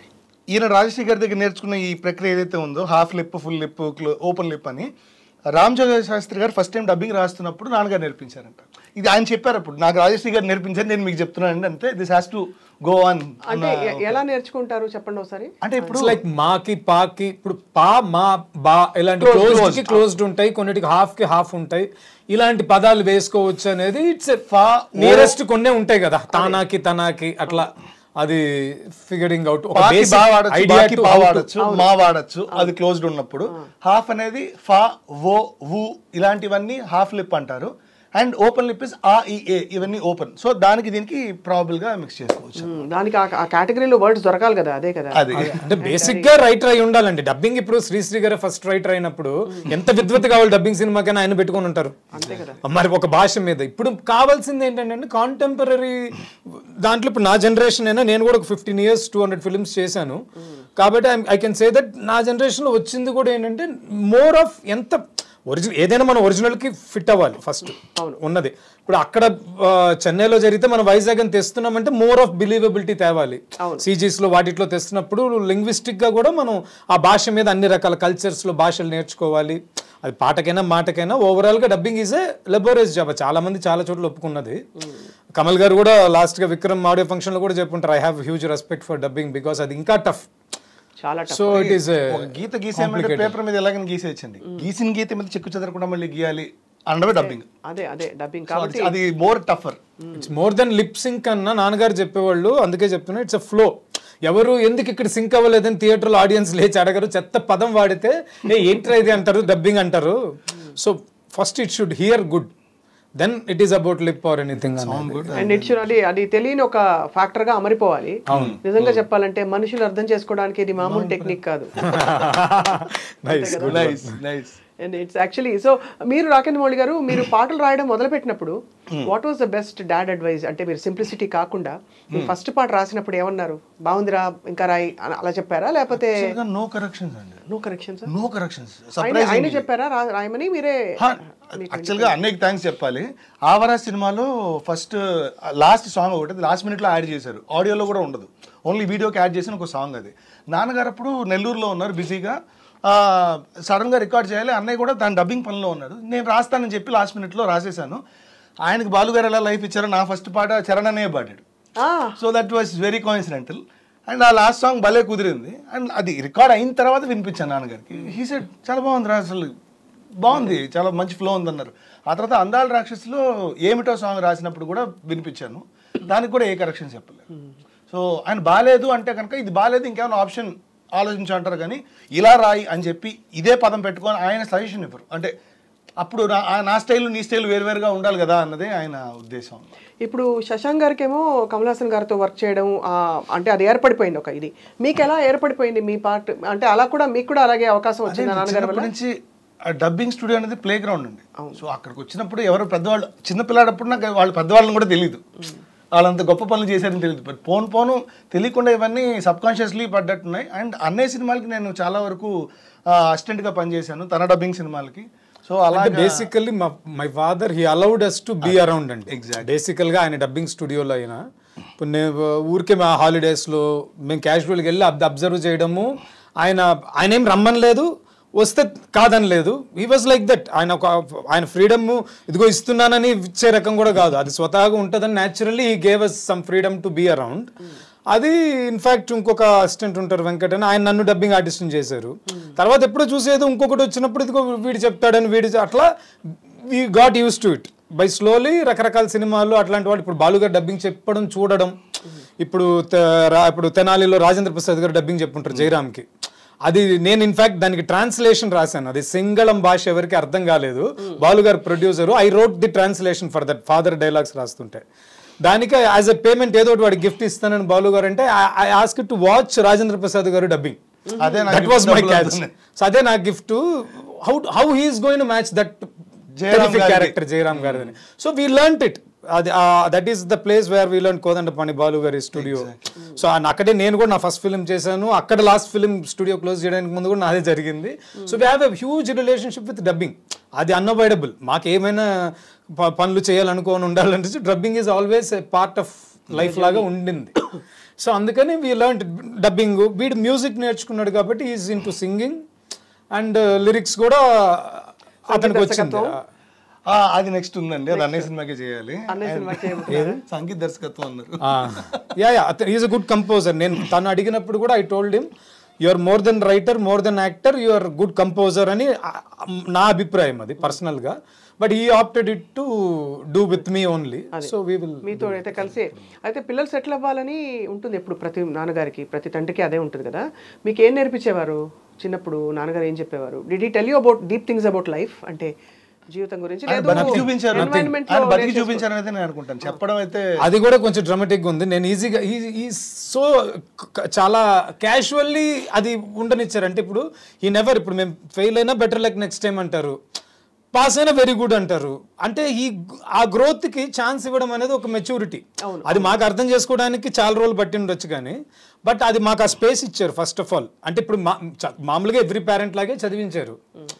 ఈయన రాజశేఖర్ గారి దగ్గర నేర్చుకున్న ఈ ప్రక్రియ ఏదైతే ఉందో half lip full lip open lip అని రామ్ జోగ శాస్త్రి గారు ఫస్ట్ టైం డబ్బింగ్ రాస్తున్నప్పుడు నాన్నగారు నేర్పించారంట ఇది ఆయన చెప్పారు అప్పుడు నాకు రాజశ్రీ గారు నేర్పించారు నేను మీకు చెప్తున్నాను అంతే this has to go on అంటే ఎ- ఎలా నేర్చుకుంటారు చెప్పండి ఒకసారి అంటే ఇప్పుడు ఇట్స్ లైక్ మాకి పాకి ఇప్పుడు పా మా బా ఇలాంటి క్లోజ్డ్ కి క్లోజ్డ్ ఉంటాయి కొన్నిటికి హాఫ్ కి హాఫ్ ఉంటాయి ఇలాంటి పదాలు వేసుకోవచ్చు అనేది ఇట్స్ ఫా నియరెస్ట్ కొన్నే ఉంటాయి కదా తానాకి తనాకి అట్లా అది ఫిగరింగ్ అవుట్ ఒక బాకి basic బా వాడచ్చు idea బాకి to బా how to- వాడచ్చు మా వాడచ్చు అది క్లోజ్డ్ ఉన్నప్పుడు హాఫ్ అనేది ఫా వో వు ఇలాంటివన్నీ హాఫ్ లిప్ అంటారు అండ్ ఓపెన్ లిప్ ఇస్ ఆ ఈ ఏ ఇవన్నీ ఓపెన్ సో దానికి దీనికి ప్రాబుల్ గా మిక్స్ చేసుకోవచ్చు ఉమ్, దానికి ఆ- ఆ కేటగిరీలో వర్డ్స్ దొరకాలి కదా అదే కదా అది అంటే బేసిక్ గా రైటర్ అయి ఉండాలండి డబ్బింగ్ ఇప్పుడు శ్రీశ్రీ గారు ఫస్ట్ రైటర్ అయినప్పుడు ఎంత విద్వత్ కావాలి డబ్బింగ్ సినిమాకైనా ఆయన పెట్టుకొని ఉంటారు అంతే కదా మరి ఒక భాష మీద ఇప్పుడు కావాల్సింది ఏంటంటే కాంటెంపరీ దాంట్లో ఇప్పుడు నా జనరేషన్ అయినా నేను కూడా ఒక fifteen years two hundred films చేశాను కాబట్టి ఐ కెన్ సే దట్ నా generation లో వచ్చింది కూడా ఏంటంటే మోర్ ఆఫ్ ఎంత ఒరిజినల్ ఏదైనా మన ఒరిజినల్ కి ఫిట్ అవ్వాలి ఫస్ట్ ఉన్నది ఇప్పుడు అక్కడ ఆ, చెన్నైలో జరిగితే మనం వైజాగ్ అని తెస్తున్నామంటే మోర్ ఆఫ్ బిలీవబిలిటీ తేవాలి CGs లో వాటిట్లో తెస్తున్నప్పుడు linguistic గా కూడా మనం ఆ భాష మీద అన్ని రకాల cultures లో భాషలు నేర్చుకోవాలి అది పాటకైనా మాటకైనా ఓవరాల్ గా dubbing is a laborious job చాలా మంది చాలా చోట్ల ఒప్పుకున్నది కమల్ గారు కూడా లాస్ట్ గా విక్రమ్ ఆడియో ఫంక్షన్ లో కూడా చెప్పుంటారు I have huge respect for dubbing because అది ఇంకా టఫ్ చాలా tough. సో ఇట్ ఈస్ ఒక గీత గీసేమంటే పేపర్ మీద ఎలాగని గీసేయచ్చండి గీసిన గీత మీద చెక్కు చెదరకుండా మళ్ళీ గీయాలి అనడమే డబ్బింగ్ అదే అదే డబ్బింగ్ కాబట్టి అది more tougher it's more than lip sync అన్న నాన్నగారు చెప్పేవాళ్ళు అందుకే చెప్తున్నా ఇట్స్ అ ఫ్లో ఎవరు ఎందుకు ఇక్కడ సింక్ అవ్వలేదని థియేటర్లో ఆడియన్స్ లేచి అడగరు చెత్త పదం వాడితే ఏ ఏంట్రా ఇది అంటారు డబ్బింగ్ అంటారు so first it should hear good then it is about lip or anything and it's అది అది తెలియని ఒక ఫ్యాక్టర్ గా అమరిపోవాలి నిజంగా చెప్పాలంటే మనుషులు అర్థం చేసుకోవడానికి ఇది మామూలు టెక్నిక్ కాదు nice nice nice and it's actually so మీరు రాకేంద్ర మౌళి గారు మీరు పాటలు రాయడం మొదలుపెట్టినప్పుడు what was the best dad advice అంటే మీరు సింప్లిసిటీ కాకుండా మీరు ఫస్ట్ పాట రాసినప్పుడు ఏమన్నారు బాగుందిరా ఇంకా రాయి అని అలా చెప్పారా లేకపోతే నో కరెక్షన్స్ అండి నో కరెక్షన్స్ నో కరెక్షన్స్ ఆయన ఆయన చెప్పారా రా- రాయమని మీరే యాక్చువల్గా అన్నయ్యకి థ్యాంక్స్ చెప్పాలి ఆవరా సినిమాలో ఫస్ట్ లాస్ట్ సాంగ్ ఒకటి లాస్ట్ మినిట్లో యాడ్ చేశారు ఆడియోలో కూడా ఉండదు ఓన్లీ వీడియోకి యాడ్ చేసిన ఒక సాంగ్ అది నాన్నగారు అప్పుడు నెల్లూరులో ఉన్నారు బిజీగా సడన్గా రికార్డ్ చేయాలి అన్నయ్య కూడా తన డబ్బింగ్ పనిలో ఉన్నాడు నేను రాస్తానని చెప్పి లాస్ట్ మినిట్లో రాసేసాను ఆయనకి బాలుగారు ఎలా లైఫ్ ఇచ్చారో నా ఫస్ట్ పాట చరణ్ అన్నయ్య పాడాడు so that was very coincidental and ఆ లాస్ట్ సాంగ్ భలే కుదిరింది అండ్ అది రికార్డ్ అయిన తర్వాత వినిపించాను నాన్నగారికి హీ సెడ్ చాలా బాగుంది రా అసలు బాగుంది చాలా మంచి ఫ్లో ఉందన్నారు ఆ తర్వాత అందాల రాక్షసులో ఏమిటో సాంగ్ రాసినప్పుడు కూడా వినిపించాను దానికి కూడా ఏ కరెక్షన్ చెప్పలేదు సో ఆయన బాగాలేదు అంటే కనుక ఇది బాగాలేదు ఇంకేమైనా ఆప్షన్ ఆలోచించు అంటారు కానీ ఇలా రాయి అని చెప్పి ఇదే పదం పెట్టుకొని ఆయన సజెషన్ ఇవ్వరు అంటే అప్పుడు నా ఆ- నా స్టైల్ నీ స్టైల్ వేరువేరుగా ఉండాలి కదా అన్నదే ఆయన ఉద్దేశం ఇప్పుడు శశాంక్ గారికి ఏమో కమల్ హాసన్ గారితో వర్క్ చేయడం ఆ, అంటే అది ఏర్పడిపోయింది ఒక ఇది మీకు ఎలా ఏర్పడిపోయింది మీ పార్ట్ అంటే అలా కూడా మీకు కూడా అలాగే అవకాశం వచ్చింది నాన్నగారి చిన్నప్పటి వల్ల నుంచి డబ్బింగ్ స్టూడియో అనేది ప్లే గ్రౌండ్ అండి సో అక్కడికి వచ్చినప్పుడు ఎవరు పెద్దవాళ్ళు చిన్న పిల్లాడప్పుడు నాకు వాళ్ళు పెద్దవాళ్ళని కూడా తెలియదు వాళ్ళంత గొప్ప పనులు చేశారని తెలియదు బట్ పోను పోను తెలియకుండా ఇవన్నీ సబ్ కాన్షియస్లీ పడ్డట్టున్నాయి అండ్ అన్నయ్య సినిమాలకి నేను చాలా వరకు అసిస్టెంట్ గా పనిచేశాను తన డబ్బింగ్ సినిమాలకి సో అలా అంటే basically my father he allowed us to be around అండి బేసికల్ గా ఆయన డబ్బింగ్ స్టూడియోలో అయినా ఇప్పుడు నేను ఊరికే మా హాలిడేస్ లో మేము క్యాజువల్గా వెళ్ళి అబ్ అబ్జర్వ్ చేయడము ఆయన ఆయన ఏం రమ్మనలేదు వస్తే కాదనలేదు ఈ వాజ్ లైక్ దట్ ఆయన ఒక ఆయన ఫ్రీడమ్ ఇదిగో ఇస్తున్నానని ఇచ్చే రకం కూడా కాదు అది స్వతహాగా ఉంటుందని naturally he gave us some freedom to be around అది ఇన్ఫాక్ట్ ఇంకొక అసిస్టెంట్ ఉంటారు వెంకట్ అని ఆయన నన్ను డబ్బింగ్ ఆర్టిస్ట్ చేశారు తర్వాత ఎప్పుడో చూసేది ఇంకొకటి వచ్చినప్పుడు ఇదిగో వీడు చెప్తాడని వీడి చె- అట్లా we got use to it by slowly రకరకాల సినిమాలు అట్లాంటి వాళ్ళు ఇప్పుడు బాలుగారు డబ్బింగ్ చెప్పడం చూడడం ఇప్పుడు తె- రా- ఇప్పుడు తెనాలిలో రాజేంద్ర ప్రసాద్ గారు డబ్బింగ్ చెప్పుంటారు జయరామ్కి అది నేను ఇన్ఫాక్ట్ దానికి ట్రాన్స్లేషన్ రాశాను అది సింగళం భాష ఎవరికి అర్థం కాలేదు బాలుగారు producer I wrote the translation for that father dialogues రాస్తుంటే దానికి యాజ్ ఎ పేమెంట్ ఏదో ఒకటి వాడికి గిఫ్ట్ ఇస్తానని బాలు గారు అంటే I ask to watch Rajendra Prasad గారు డబ్బింగ్ అదే నాకు దట్ వాస్ మై డబ్బులు క్యాచ్ అవుతున్నాయి. సో అదే నా gift how how he's going to match that Jayaram గారిది. క్యారెక్టర్ జయరామ్ గారిని సో వీ లర్న్ ఇట్ అది that is the place where we learn Kodandapani Balu గారి స్టూడియో సో అక్కడే నేను కూడా నా ఫస్ట్ ఫిల్మ్ చేశాను అక్కడ లాస్ట్ ఫిల్మ్ స్టూడియో క్లోజ్ చేయడానికి ముందు కూడా నాదే జరిగింది so we have a huge relationship with dubbing అది అన్అవాయిడబుల్ మాకు ఏమైనా ప- పనులు చేయాలనుకోని ఉండాలంటే dubbing is always a part of life లాగా ఉండింది సో అందుకని వీ లర్న్ డబ్బింగ్ వీడు మ్యూజిక్ నేర్చుకున్నాడు కాబట్టి is into singing and lyrics కూడా అతనికి వచ్చింది ఆ, అది నెక్స్ట్ ఉందండి అది అన్నయ్య సినిమాకే చేయాలి అన్నయ్య సినిమాకి చేయబోతున్నారా? సంగీత దర్శకత్వం అన్నారు yeah yeah is a good composer నేను తను అడిగినప్పుడు కూడా I told him you are more than writer more than actor you are good composer అని ఆ, నా అభిప్రాయం అది పర్సనల్గా but he opted it to do with me only so we will మీతో అయితే కలిసి అయితే పిల్లలు సెటిల్ అవ్వాలని ఉంటుంది ఎప్పుడు ప్రతి నాన్నగారికి ప్రతి తండ్రికి అదే ఉంటుంది కదా మీకు ఏం నేర్పించేవారు చిన్నప్పుడు నాన్నగారు ఏం చెప్పేవారు did he tell you about deep things about life అంటే జీవితం గురించి ఆయన లేదు బతికి చూపించారు environment లో ఆయన బతికి నేర్చేసుకో- చూపించారు అనేది నేను అనుకుంటాను చెప్పడం అయితే అది కూడా కొంచెం డ్రామాటిక్గా ఉంది నేను ఈజీగా ఈ సో చాలా క్యాజువల్లీ అది ఉండనిచ్చారు అంటే ఇప్పుడు ఈ నెవర్ ఇప్పుడు మేము ఫెయిల్ అయినా బెటర్ లైక్ నెక్స్ట్ టైం అంటారు పాస్ అయినా వెరీ గుడ్ అంటారు అంటే ఈ ఆ growth కి ఛాన్స్ ఇవ్వడం అనేది ఒక మెచ్యూరిటీ అది మాకు అర్థం చేసుకోవడానికి చాలా రోజులు పట్టి ఉండొచ్చు కానీ బట్ అది మాకు ఆ స్పేస్ ఇచ్చారు ఫస్ట్ ఆఫ్ ఆల్ అంటే ఇప్పుడు మా- చ- మామూలుగా ఎవ్రీ పేరెంట్ లాగే చదివించారు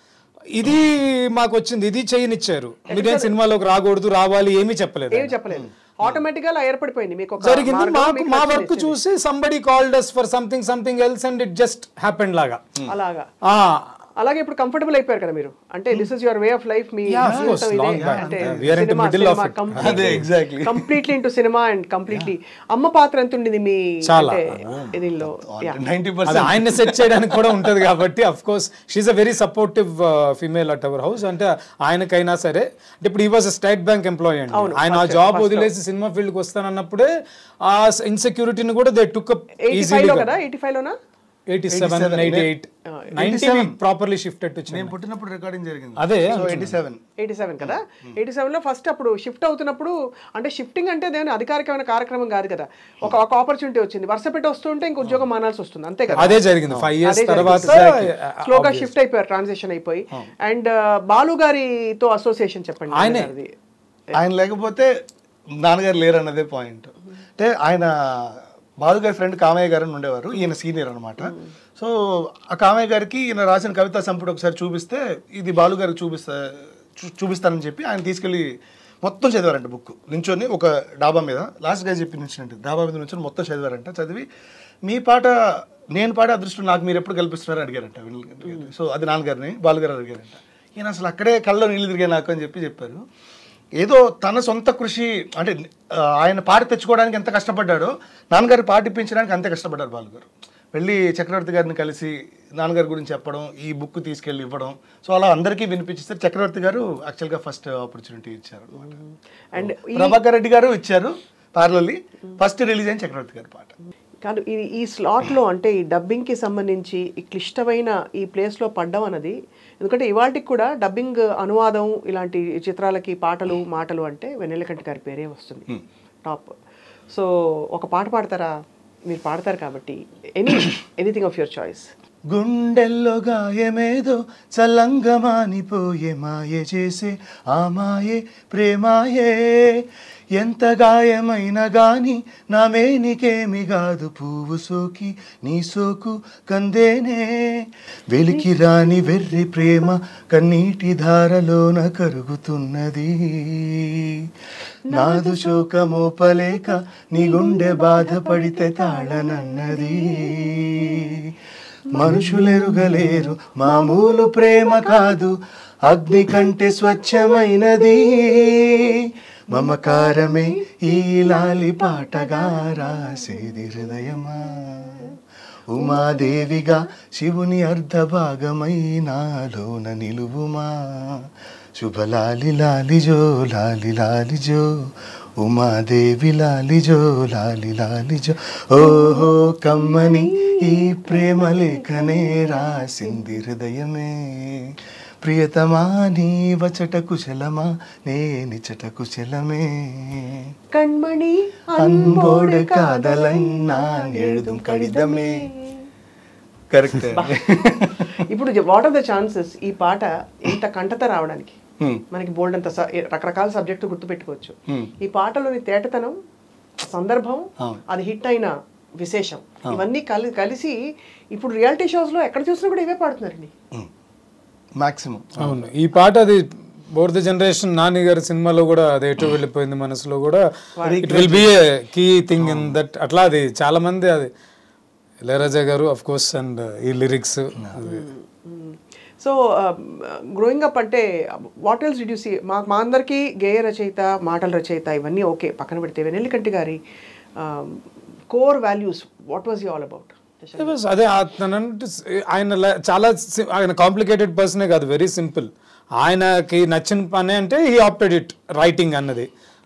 ఇది మాకు వచ్చింది ఇది చేయనిచ్చారు మీరేం సినిమాలోకి రాకూడదు రావాలి ఏమీ చెప్పలేదు ఏమి చెప్పలేదు ఆటోమేటిక్ గా అలా ఏర్పడిపోయింది మీకు ఒక జరిగింది మార్గం, మాకు మీకు మా నచ్చింది వర్క్ చూసి somebody called us for something something else and it just happened లాగా అలాగా ఆ, అలాగే ఇప్పుడు కంఫర్టబుల్ అయిపోయారు కదా మీరు అంటే this is your way of life మీ Yeah, of course, long back. Yeah, we are in the middle of it. అదే, exactly. Completely into cinema and completely అమ్మ పాత్ర ఎంత ఉండింది మీ చాలా. అంటే దీనిలో Yeah. నైన్టీ అది ఆయన సెట్ చేయడానికి కూడా ఉంటది కాబట్టి of course she's a very supportive female at our house అంటే ఆయనకైనా సరే అంటే ఇప్పుడు ఈ వాజ్ స్టేట్ బ్యాంక్ ఎంప్లాయీ అండి ఆయన ఆ జాబ్ వదిలేసి సినిమా ఫీల్డ్కి వస్తానన్నప్పుడే ఆ ఇన్సెక్యూరిటీని కూడా they took up eighty five లో కదా ఎయిటీ ఫైవ్ లోనా eighty seven eighty eight ninety properly shifted to నేను పుట్టినప్పుడు రికార్డింగ్ జరిగింది అదే so eighty seven eighty seven కదా ఎయిటీ సెవెన్ లో ఫస్ట్ అప్పుడు షిఫ్ట్ అవుతున్నప్పుడు అంటే షిఫ్టింగ్ అంటే దేని అధికారికమైన కార్యక్రమం కాదు కదా ఒక ఒక ఆపర్చునిటీ వచ్చింది వరుస పెట్టి వస్తుంటే ఇంక ఉద్యోగం మానాల్సి వస్తుంది అంతే కదా అదే జరిగింది ఫైవ్ ఇయర్స్ తర్వాత స్లోగా షిఫ్ట్ అయిపోయారు ట్రాన్సాక్షన్ అయిపోయి అండ్ బాలు గారితో అసోసియేషన్ చెప్పండి ఆయనే. గారిది. ఆయన లేకపోతే నాన్నగారు లేరు అన్నదే పాయింట్ అంటే ఆయన బాలు గారి ఫ్రెండ్ కామయ్య గారు అని ఉండేవారు ఈయన సీనియర్ అనమాట సో ఆ కామయ్య గారికి ఈయన రాసిన కవితా సంపుటి ఒకసారి చూపిస్తే ఇది బాలు గారికి చూపిస్తా చూ- చూపిస్తానని చెప్పి ఆయన తీసుకెళ్ళి మొత్తం చదివారంట బుక్ నించొని ఒక డాబా మీద లాస్ట్ గా చెప్పి నించున్నట్టు డాబా మీద నుంచి మొత్తం చదివారంట చదివి మీ పాట నేను పాడే అదృష్టం నాకు మీరు ఎప్పుడు కల్పిస్తున్నారని అడిగారంట వీళ్ళు. సో అది నాన్నగారిని బాలుగారు అడిగారంట ఈయన అసలు అక్కడే కళ్ళలో నీళ్ళు తిరిగాయి నాకు అని చెప్పి చెప్పారు ఏదో తన సొంత కృషి అంటే ఆ, ఆయన పాట తెచ్చుకోవడానికి ఎంత కష్టపడ్డాడో నాన్నగారు పాట ఇప్పించడానికి అంతే కష్టపడ్డారు బాలుగారు వెళ్ళి చక్రవర్తి గారిని కలిసి నాన్నగారి గురించి చెప్పడం ఈ బుక్ తీసుకెళ్ళి ఇవ్వడం సో అలా అందరికీ వినిపించేస్తారు చక్రవర్తి గారు యాక్చువల్గా ఫస్ట్ ఆపర్చునిటీ ఇచ్చారు అనమాట అండ్ ప్రభాకర్ రెడ్డి గారు ఇచ్చారు పార్లర్లీ ఫస్ట్ రిలీజ్ అయిన చక్రవర్తి గారి పాట కాదు ఇది ఈ స్లాట్లో అంటే ఈ డబ్బింగ్కి సంబంధించి ఈ క్లిష్టమైన ఈ ప్లేస్లో పడ్డం అన్నది ఎందుకంటే ఇవాటికి కూడా డబ్బింగ్ అనువాదం ఇలాంటి చిత్రాలకి పాటలు మాటలు అంటే వెన్నెలకంటి గారి పేరే వస్తుంది టాప్ సో ఒక పాట పాడతారా మీరు పాడతారు కాబట్టి any anything of your choice గుండెల్లో గాయమేదో చల్లంగా మానిపోయే మాయే చేసే ఆ మాయే ప్రేమాయే ఎంత గాయమైనా గాని నా మేనికేమి కాదు పువ్వు సోకి నీ సోకు కందేనే వెలికి రాని వెర్రి ప్రేమ కన్నీటి ధారలోన కరుగుతున్నది నాదు శోకమోపలేక నీ గుండె బాధపడితే తాళనన్నది మనుషులెరుగలేరు మామూలు ప్రేమ కాదు అగ్ని కంటే స్వచ్ఛమైనది మమకారమే ఈ లాలి పాటగా రాసేది హృదయమా ఉమాదేవిగా శివుని అర్ధ భాగమై నాలోన నిలువుమా శుభలాలి లాలిజో లాలి లాలిజో ఉమాదేవి లాలిజో లాలి లాలిజో ఓహో కమ్మని ఈ ప్రేమ లేఖనే రాసింది హృదయమే ప్రియతమా నీ వచట కుశలమా నే నిచట కుశలమే కణ్మణి அன்போடு காதலன் நான் எழுதும் கடிதமே కరెక్ట్ ఇప్పుడు వాట్ ఆర్ ద ఛాన్సెస్ ఈ పాట ఇంత కంటత రావడానికి మనకి బోల్డ్ అంత స- రకరకాల సబ్జెక్టు గుర్తుపెట్టుకోవచ్చు ఈ పాటలోని తేటతనం సందర్భం అవును. అది హిట్ అయిన విశేషం ఇవన్నీ కలి కలిసి ఇప్పుడు రియాలిటీ షోస్ లో ఎక్కడ చూసినా కూడా ఇవే పాడుతున్నారండి మాక్సిమం అవును ఈ పాట అది బోర్ ద జనరేషన్ నాని గారి సినిమాలో కూడా అది ఎటు వెళ్ళిపోయింది మనసులో కూడా it will be a key thing in that అట్లా అది చాలా మంది అది ఇళయరాజా గారు of course and he lyrics so growing up అంటే what else did you see మా మా అందరికీ గేయ రచయిత మాటల రచయిత ఇవన్నీ ఓకే పక్కన పెడితే వెన్నెల్లికంటి గారి core values what was you all about It was- అదే ఆ- తన అంటే ఆయన ల- చాలా సి- ఆయన కాంప్లికేటెడ్ పర్సనే కాదు వెరీ సింపుల్ ఆయనకి నచ్చిన పని అంటే హీ ఆప్టెడ్ ఇట్ రైటింగ్ అన్నది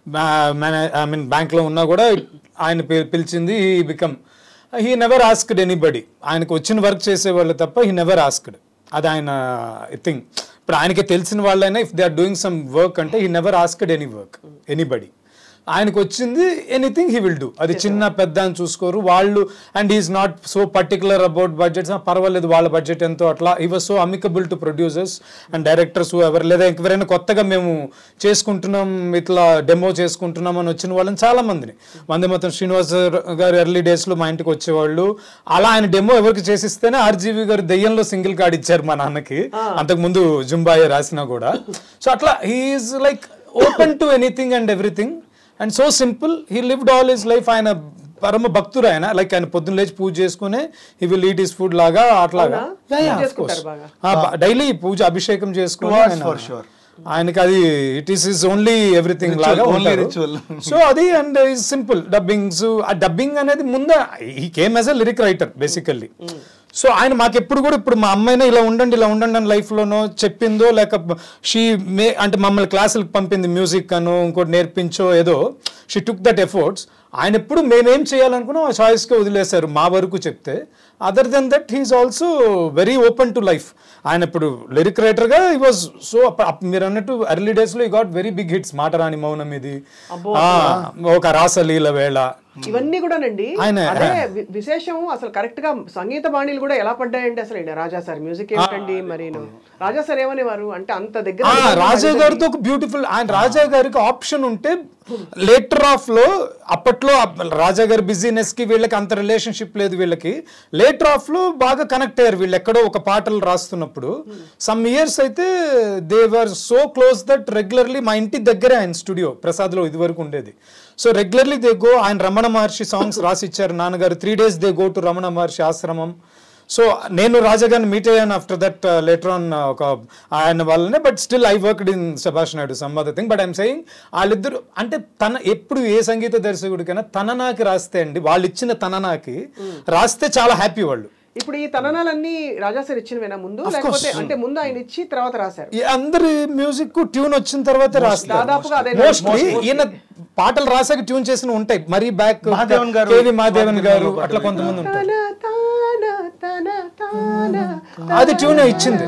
ఐ మీన్ బ్యాంక్లో ఉన్నా కూడా ఆయన పి- పిలిచింది he become he never asked anybody ఆయనకు వచ్చిన వర్క్ చేసేవాళ్ళు తప్ప హీ నెవర్ ఆస్క్డ్ అది ఆయన థింగ్ ఇప్పుడు ఆయనకి తెలిసిన వాళ్ళైనా if they are doing some work అంటే he never asked any work anybody ఆయనకు వచ్చింది ఎనీథింగ్ హీ విల్ డూ అది చిన్న పెద్ద అని చూసుకోరు వాళ్ళు and is not so particular about budgets పర్వాలేదు వాళ్ళ బడ్జెట్ ఎంతో అట్లా he was so amicable to producers and directors ఎవరు లేదా ఎవరైనా కొత్తగా మేము చేసుకుంటున్నాం ఇట్లా డెమో చేసుకుంటున్నాం అని వచ్చిన వాళ్ళని చాలా మందిని మంది మొత్తం శ్రీనివాస్ గారు ఎర్లీ డేస్లో మా ఇంటికి వచ్చేవాళ్ళు అలా ఆయన డెమో ఎవరికి చేసిస్తేనే ఆర్జీవి గారు దెయ్యంలో సింగిల్ కార్డ్ ఇచ్చారు మా నాన్నకి అంతకుముందు జుంబాయే రాసినా కూడా సో అట్లా he's like open to anything and everything and so simple he lived all his life ఆయన పరమ భక్తుడు ఆయన లైక్ ఆయన పొద్దున్న లేచి పూజ చేసుకునే he will eat his food లాగా అట్లాగా పూజ చేసుకుంటారు బాగా డైలీ పూజ అభిషేకం చేసుకుని hours ఆయన- for sure. ఆయనకి అది it is is only everything Ritual, లాగా only ఉంటారు. ritual. సో అది అండ్ సింపుల్ డబ్బింగ్స్ ఆ డబ్బింగ్ అనేది ముందే he came as a lyric writer basically so ఆయన మాకు ఎప్పుడు కూడా ఇప్పుడు మా అమ్మాయినా ఇలా ఉండండి ఇలా ఉండండి అని లైఫ్లోనో చెప్పిందో లేక షీ మే అంటే మమ్మల్ని క్లాసులకు పంపింది మ్యూజిక్ అనో ఇంకోటి నేర్పించో ఏదో షీ టుక్ దట్ ఎఫర్ట్స్ ఆయన ఎప్పుడు మేమేం చేయాలనుకున్నాం ఆ చాయిస్గా వదిలేశారు మా వరకు చెప్తే other than that he's also very open to life ఆయన ఇప్పుడు లిరిక్ రైటర్గా ఈ వాజ్ సో మీరు అన్నట్టు ఎర్లీ డేస్లో ఈ గాట్ వెరీ బిగ్ హిట్స్ మాట రాని మౌనం ఇది ఆ, ఒక రాసలీల వేళ ఇవన్నీ కూడానండి ఆయన- అదే వి- విశేషం అసలు కరెక్ట్ గా సంగీత బాణీలు కూడా ఎలా పడ్డాయండి అసలు ఈయన రాజా సార్ మ్యూజిక్ ఏమిటండి మరి రాజా సార్ ఏమనేవారు అంటే అంత దగ్గర ఆ, రాజా గారితో ఒక బ్యూటిఫుల్ ఆయన రాజా గారికి ఆప్షన్ ఉంటే లేటర్ ఆఫ్ లో అప్పట్లో అప్- రాజా గారి బిజీనెస్ కి వీళ్ళకి అంత రిలేషన్షిప్ లేదు వీళ్ళకి లేటర్ ఆఫ్ లో బాగా కనెక్ట్ అయ్యారు వీళ్ళు ఎక్కడో ఒక పాటలు రాస్తున్నప్పుడు సమ్ ఇయర్స్ అయితే they were so close that regularly మా ఇంటి దగ్గరే ఆయన స్టూడియో ప్రసాద్ లో ఇది వరకు ఉండేది సో రెగ్యులర్లీ దే గో ఆయన రమణ మహర్షి సాంగ్స్ రాసి ఇచ్చారు నాన్నగారు three days they go to Ramana Maharshi ఆశ్రమం సో నేను రాజాగారిని మీట్ అయ్యాను ఆఫ్టర్ దట్ లేటర్ ఆన్ ఒక ఆయన వాళ్ళనే but still I worked in Sabhash Naidu some other thing but I'm saying వాళ్ళిద్దరు అంటే తన ఎప్పుడు ఏ సంగీత దర్శకుడికైనా తననాకి రాస్తే అండి వాళ్ళు ఇచ్చిన తననాకి రాస్తే చాలా హ్యాపీ వాళ్ళు ఇప్పుడు ఈ తననాలన్నీ రాజా సార్ ఇచ్చినవేనా ముందు లేకపోతే అంటే ముందు ఆయన ఇచ్చి తర్వాత రాశారు ఈ అందరి మ్యూజిక్ ట్యూన్ వచ్చిన తర్వాత రాస్తారు దాదాపుగా అదే మోస్ట్లీ ఈయన పాటలు రాసాక ట్యూన్ చేసిన ఉంటాయి మరీ బ్యాక్ మహాదేవన్ గారు, కేవి మహాదేవన్ గారు అట్లా కొంతమంది ఉంటారు తన తాన తన తాన అది ట్యూన్ ఇచ్చింది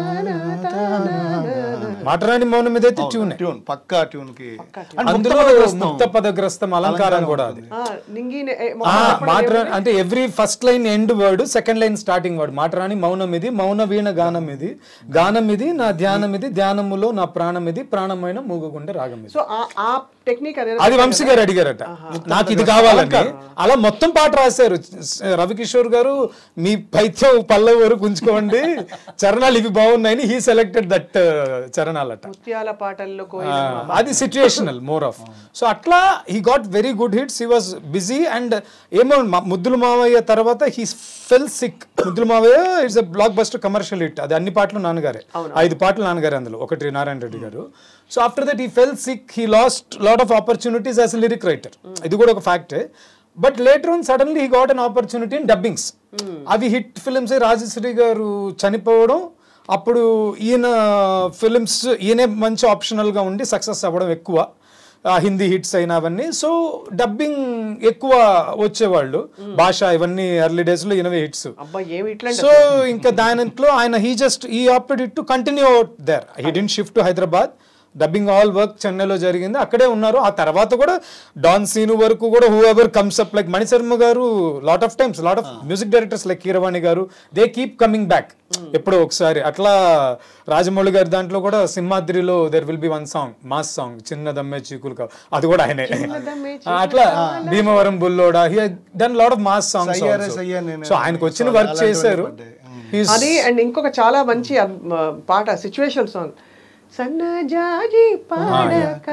మాటరాని మౌనం మీద అయితే ట్యూన్ ట్యూన్ పక్కా ట్యూన్ కి అండ్ అందులో ముక్తపదగ్రస్తం. ముక్త పదగ్రస్తం అలంకారం కూడా అది ఆ, నింగి నే- ఏ, ఆ, మాటరా అంటే every first line end word second line starting word మాటరాని మౌనం ఇది మౌన వీణ గానం ఇది గానం ఇది నా ధ్యానం ఇది ధ్యానములో నా ప్రాణం ఇది ప్రాణమైన మూగగుండె రాగం ఇది సో ఆ- ఆ టెక్నిక్ అనేది అది వంశీ గారు అడిగారట నాకు ఇది కావాలని అలా మొత్తం పాట రాశారు రవికిషోర్ గారు మీ పైత్యం పల్లవి వరకు ఉంచుకోండి చరణాలు ఇవి బాగున్నాయని హీ సెలెక్టెడ్ దట్ చరణాలట ముత్యాల పాటల్లో ఆ, కోయిల అది సిచ్యుయేషనల్ మోర్ ఆఫ్ సో అట్లా he got very good hits he was busy and ఏమో మ- ముద్దుల మావయ్య తర్వాత he fell sick Muddula Mavayya it's a blockbuster commercial hit అది అన్ని పాటలు నాన్నగారే ఐదు పాటలు నాన్నగారే అందులో ఒకటి నారాయణ రెడ్డి గారు so after that he fell sick he lost lot of opportunities as lyric writer ఇది కూడా ఒక ఫ్యాక్టే but later on suddenly he got an opportunity in dubbings అవి హిట్ ఫిల్మ్స్ రాజశ్రీ గారు చనిపోవడం అప్పుడు ఈయన ఫిలిమ్స్ ఈయనే మంచి ఆప్షనల్గా ఉండి సక్సెస్ అవ్వడం ఎక్కువ ఆ, హిందీ హిట్స్ అయినా అవన్నీ సో డబ్బింగ్ ఎక్కువ వచ్చేవాళ్ళు భాష ఇవన్నీ ఎర్లీ డేస్లో ఈయనవే హిట్స్ అబ్బా ఏమి ఇట్లా సో ఇంకా దానిలో ఆయన he just he opted it to continue out there he didn't shift to Hyderabad dubbing all work చెన్నైలో జరిగింది అక్కడే ఉన్నారు ఆ తర్వాత కూడా డాన్ సీను వరకు కూడా whoever comes up like Manisharma గారు lot of times lot of music directors like Keeravani గారు దే కీప్ కమింగ్ బ్యాక్ ఎప్పుడో ఒకసారి అట్లా రాజమౌళి గారి దాంట్లో కూడా సింహాద్రిలో there will be one song mass song చిన్న దమ్మే చీకులు కావు అది కూడా ఆయనే దమ్మే ఆ, అట్లా భీమవరం బుల్లోడా he done lot of mass సయ్యారే సాంగ్స్ సయ్యా నేను సో ఆయనకు వచ్చిన సో వర్క్ అలాంటివన్నీ చేశారు పడ్డాయి. He's- అది అండ్ ఇంకొక చాలా మంచి అబ్- మ, పాట సిచ్యువేషన్ సాంగ్ సన్నజాజి పాడక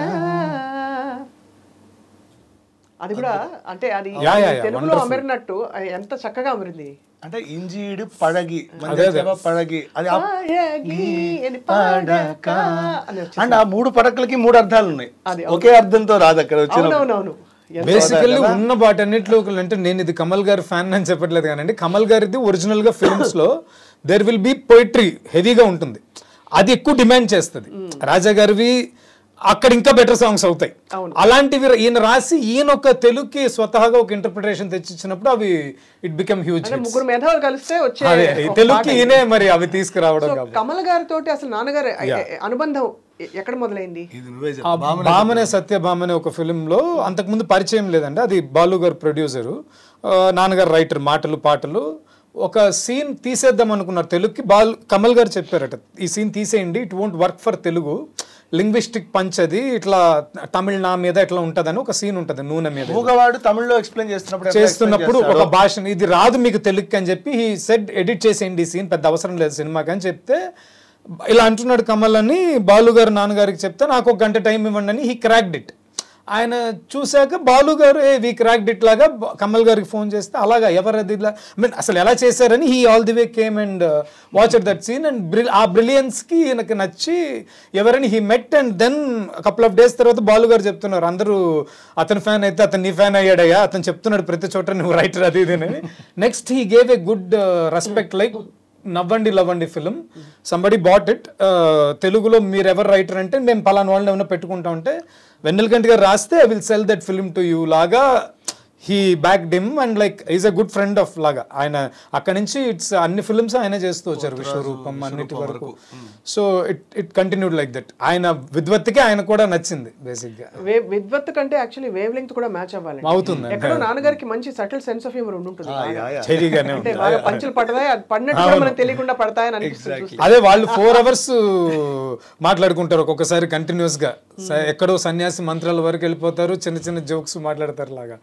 అది కూడా అంటే అది Yeah, yeah, yeah, తెలుగులో wonderful. అమరినట్టు అది ఎంత చక్కగా అమరింది అంటే ఇంజీడు పడగి అదే, మంది అదే. చెవ పడగి అది ఆ పడగి అని పాడక అని వచ్చింది. అండ్ ఆ మూడు పడకలకి మూడు అర్థాలు ఉన్నాయి అది, ఒకే అర్థంతో రాదు అక్కడ వచ్చిన అవునవునవును బేసికల్లీ ఉన్న వాటన్నిటిలో ఒకళ్ళు అంటే నేను ఇది కమల్ గారి ఫ్యాన్ అని చెప్పట్లేదు కానీ కమల్ గారిది ఒరిజినల్ గా ఫిల్మ్స్ లో దేర్ విల్ బి పోయిటరీ హెవీగా ఉంటుంది అది ఎక్కువ డిమాండ్ చేస్తుంది రాజా గారివి అక్కడ ఇంకా బెటర్ సాంగ్స్ అవుతాయి అలాంటివి ఈయన రాసి ఈయన ఒక తెలుగుకి స్వతహాగా ఒక ఇంటర్ప్రిటేషన్ తెచ్చిచ్చినప్పుడు అవి ఇట్ బికమ్ హ్యూజ్ అంటే ముగ్గురు మేధావులు కలిస్తే వచ్చే అదే ఈ ఒక తెలుగుకి పాట. ఈయనే మరి అవి తీసుకురావడం సో కాబట్టి కమల్ గారితో అసలు నాన్నగారి అనుబంధం ఎ- ఎక్కడ మొదలైంది ఇది నువ్వే ఆ భామనే సత్యభామనే ఒక ఫిలింలో అంతకుముందు పరిచయం లేదండి అది బాలు గారు ప్రొడ్యూసరు నాన్నగారు రైటర్ మాటలు పాటలు ఒక సీన్ తీసేద్దాం అనుకున్నారు తెలుగుకి బాల్ కమల్ గారు చెప్పారట ఈ సీన్ తీసేయండి it won't work for Telugu linguistic punch అది ఇట్లా తమిళ నా మీద ఇట్లా ఉంటదని ఒక సీన్ ఉంటది నూనె మీద మూగవాడు తమిళ్లో ఎక్స్ప్లెయిన్ చేస్తున్నప్పుడు ఎట్లా explain చేస్తున్నప్పుడు చేస్తాడో. ఒక భాష ఇది రాదు మీకు తెలుగుకి అని చెప్పి ఈ సెడ్ ఎడిట్ చేసేయండి ఈ సీన్ పెద్ద అవసరం లేదు సినిమాకి అని చెప్తే ఇలా అంటున్నాడు కమల్ అని బాలు గారు నాన్నగారికి చెప్తే నాకు ఒక గంట టైం ఇవ్వండి అని హీ క్రాక్డ్ ఇట్ ఆయన చూశాక బాలు గారు ఏ వీ క్రాక్డ్ ఇట్ లాగా బ- కమల్ గారికి ఫోన్ చేస్తే అలాగా ఎవరది ఇలా మీన్ అసలు ఎలా చేశారని he all the way came and watch that scene and ఆ బ్రిలియన్స్కి ఈయనకి నచ్చి ఎవరని he met and then couple of days తర్వాత బాలు గారు చెప్తున్నారు అందరూ అతని ఫ్యాన్ అయితే అతను నీ ఫ్యాన్ అయ్యాడయ్యా అతను చెప్తున్నాడు ప్రతి చోట నువ్వు రైటర్ అది ఇది అని next he gave a good respect like నవ్వండి లవ్వండి ఫిలిం సంబడి బాట్ ఇట్ తెలుగులో మీరు ఎవరు రైటర్ అంటే మేము పలానా వాళ్ళని ఏమైనా పెట్టుకుంటాం అంటే వెన్నెలకంటి గారు రాస్తే I will sell that film to you లాగా he back dim and like is a good friend of లాగా ఆయన అక్కడి నుంచి ఇట్స్ అన్ని ఫిల్మ్స్ ఆయన చేస్తూ వచ్చారు విశ్వరూపం అన్నిటి వరకు so it it continued like that ఆయన విద్వత్తికి ఆయన కూడా నచ్చింది బేసిక్ గా వే విద్వత్ కంటే యాక్చువల్లీ వేవ్ లెంగ్త్ కూడా మ్యాచ్ అవ్వాలి అవుతుంది ఎక్కడో నాన్నగారికి మంచి సటిల్ సెన్స్ ఆఫ్ హ్యూమర్ ఉంటుంది బాగా. చెరిగానే అంటే బాగా పంచులు పడతాయి అది పడినట్టు కూడా మనకు తెలియకుండా పడతాయని అనిపిస్తుంది చూస్తే. అదే వాళ్ళు ఫోర్ అవర్స్ మాట్లాడుకుంటారు ఒక్కొక్కసారి కంటిన్యూస్ గా స- ఎక్కడో సన్యాసి మంత్రాల వరకు వెళ్ళిపోతారు చిన్న చిన్న జోక్స్ మాట్లాడతారు లాగా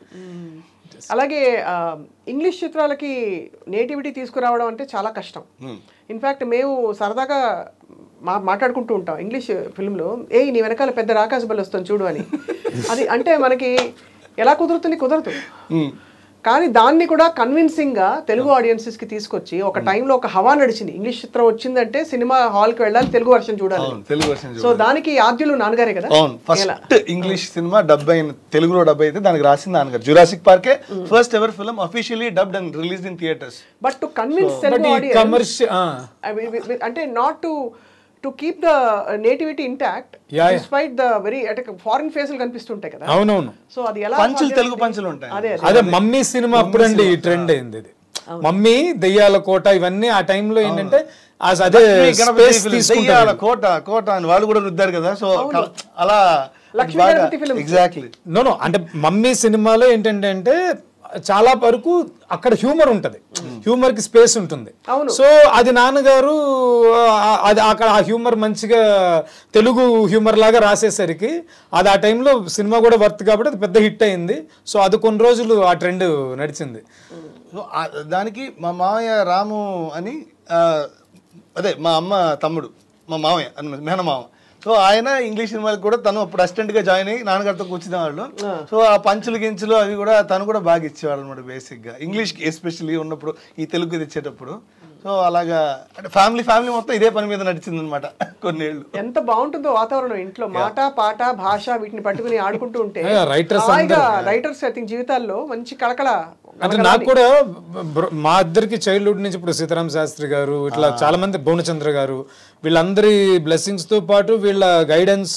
అలాగే ఆ, ఇంగ్లీష్ చిత్రాలకి నేటివిటీ తీసుకురావడం అంటే చాలా కష్టం ఇన్ఫాక్ట్ మేము సరదాగా మా మాట్లాడుకుంటూ ఉంటాం ఇంగ్లీష్ ఫిల్మ్లో ఏ నీ వెనకాల పెద్ద రాకాశ బలి వస్తుంది చూడు అని అది అంటే మనకి ఎలా కుదురుతుంది కుదరదు కానీ దాన్ని కూడా కన్విన్సింగ్ గా తెలుగు ఆడియన్సెస్ కి తీసుకొచ్చి ఒక టైంలో ఒక హవా నడిచింది ఇంగ్లీష్ చిత్రం వచ్చిందంటే సినిమా హాల్ కి వెళ్ళాలి తెలుగు వర్షన్ చూడాలి అవును తెలుగు వర్షన్ సో దానికి ఆద్యులు నాన్నగారే కదా అవును ఫస్ట్ ఇంగ్లీష్ సినిమా డబ్ అయిన తెలుగులో డబ్ అయితే దానికి రాసింది నాన్నగారు జురాసిక్ పార్కే first ever film officially dubbed and release in theatres but to convince but Telugu ఈ audience commercial I mean, wi- wi- అంటే not to to keep the nativity intact Yeah, yeah. Despite the very అంటే ఫారిన్ ఫేసులు కనిపిస్తుంటాయి కదా అవునవును సో అది ఎలా పంచులు సాధ్యం? తెలుగు పంచులు ఉంటాయి అదే అదే అదే మమ్మీ సినిమా అప్పుడండి ఈ ట్రెండ్ అయింది ఇది మమ్మీ దెయ్యాల కోట ఇవన్నీ ఆ టైంలో ఏంటంటే ఆ- అదే స్పేస్ తీసుకుంటారు దెయ్యాల కోట కోట అని వాళ్ళు కూడా రుద్దారు కదా సో అలా Lakshmi Ganapathi films. Exactly no no అంటే మమ్మీ సినిమాలో ఏంటంటే అంటే చాలా వరకు అక్కడ హ్యూమర్ ఉంటది హ్యూమర్ కి స్పేస్ ఉంటుంది అవును. సో అది నాన్నగారు ఆ- అది అక్కడ ఆ హ్యూమర్ మంచిగా తెలుగు హ్యూమర్ లాగా రాసేసరికి అది ఆ టైంలో సినిమా కూడా వర్త్ కాబట్టి అది పెద్ద హిట్ అయింది సో అది కొన్ని రోజులు ఆ ట్రెండ్ నడిచింది సో ఆ- దానికి మా మామయ్య రాము అని ఆ, అదే మా అమ్మ తమ్ముడు మా మామయ్య అని మేనమామ సో ఆయన ఇంగ్లీష్ సినిమాలకు కూడా తను అప్పుడు అసిస్టెంట్ గా జాయిన్ అయ్యి నాన్నగారితో కూర్చునేవాళ్ళు సో ఆ పంచులు గించులు అవి కూడా తను కూడా బాగా ఇచ్చేవాడు అనమాట బేసిక్ గా ఇంగ్లీష్ ఎస్పెషల్లీ ఉన్నప్పుడు ఈ తెలుగు తెచ్చేటప్పుడు సో అలాగా అంటే ఫ్యామిలీ ఫ్యామిలీ మొత్తం ఇదే పని మీద నడిచింది అనమాట కొన్నేళ్ళు ఎంత బాగుంటుందో వాతావరణం ఇంట్లో మాట పాట భాష వీటిని పట్టుకుని ఆడుకుంటూ ఉంటే Yeah, writers హాయిగా రైటర్స్ ఐ థింక్ జీవితాల్లో మంచి కళకళ అంటే నాకు కూడా బ్ర- మా ఇద్దరికి చైల్డ్హుడ్ నుంచి ఇప్పుడు సీతారాం శాస్త్రి గారు ఇట్లా చాలా మంది భువనచంద్ర గారు వీళ్ళందరి బ్లెస్సింగ్స్ తో పాటు వీళ్ళ గైడెన్స్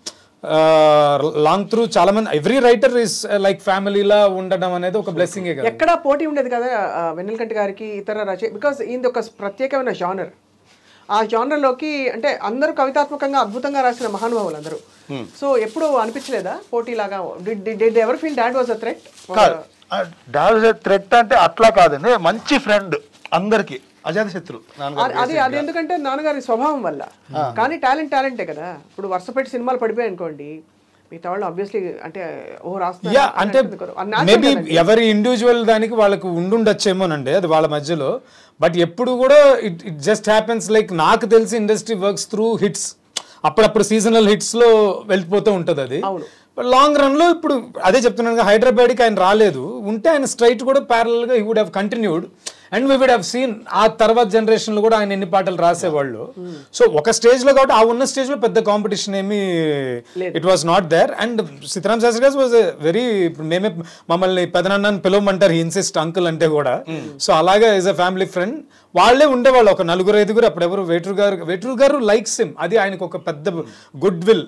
లాంగ్ త్రూ చాలా మంది ఎవ్రీ రైటర్ ఇస్ లైక్ ఫ్యామిలీలా ఉండడం అనేది ఒక బ్లెస్సింగే కదా ఎక్కడా పోటీ ఉండేది కదా ఆ, వెన్నెలకంటి గారికి ఇతర రచయ బికాస్ ఇది ఒక ప్రత్యేకమైన జానర్ ఆ జానర్లోకి అంటే అందరూ కవితాత్మకంగా అద్భుతంగా రాసిన మహానుభావులు అందరూ సో ఎప్పుడు అనిపించలేదా పోటీలాగా did ever feel dad was a threat కాదు డాడ్ థ్రెట్ అంటే అట్లా కాదండి మంచి ఫ్రెండ్ అందరికి అజాత శత్రు నాన్నగారు అది అది ఎందుకంటే నాన్నగారి స్వభావం వల్ల కానీ టాలెంట్ టాలెంటే కదా ఇప్పుడు వరుస పెట్టి సినిమాలు పడిపోయాయి అనుకోండి మిగతా వాళ్ళు ఆబ్వియస్లీ అంటే ఓ రాస్తున్నారు యా అని అంటే అనుకుంటారు. అది natural మేబీ కదండి. ఎవరి ఇండివిజువల్ దానికి వాళ్ళకు ఉండుండొచ్చేమోనండి అది వాళ్ళ మధ్యలో బట్ ఎప్పుడు కూడా it it just happens like నాకు తెలిసి ఇండస్ట్రీ వర్క్స్ త్రూ హిట్స్ అప్పుడప్పుడు సీజనల్ హిట్స్ లో వెళ్ళిపోతూ ఉంటది అది అవును. లాంగ్ రన్ లో ఇప్పుడు అదే చెప్తున్నాను హైదరాబాద్కి ఆయన రాలేదు ఉంటే ఆయన స్ట్రైట్ కూడా ప్యారల్ గా he would have continued and we would have seen ఆ తర్వాత జనరేషన్ లో కూడా ఆయన ఎన్ని పాటలు రాసేవాళ్ళు సో ఒక స్టేజ్ లో కాబట్టి ఆ ఉన్న స్టేజ్ లో పెద్ద కాంపిటీషన్ ఏమీ it was not there and Sitaram Sastry garu was very మేమే మమ్మల్ని పెదనాన్న అని పిలవమంటారు ఇన్సిస్ట్ అంకుల్ అంటే కూడా సో అలాగే ఈజ్ అ ఫ్యామిలీ ఫ్రెండ్ వాళ్ళే ఉండేవాళ్ళు ఒక నలుగురు ఐదుగురు అప్పుడు ఎవరు వేటూరు గారు వేటూరు గారు లైక్స్ హిమ్ అది ఆయనకు ఒక పెద్ద గుడ్ విల్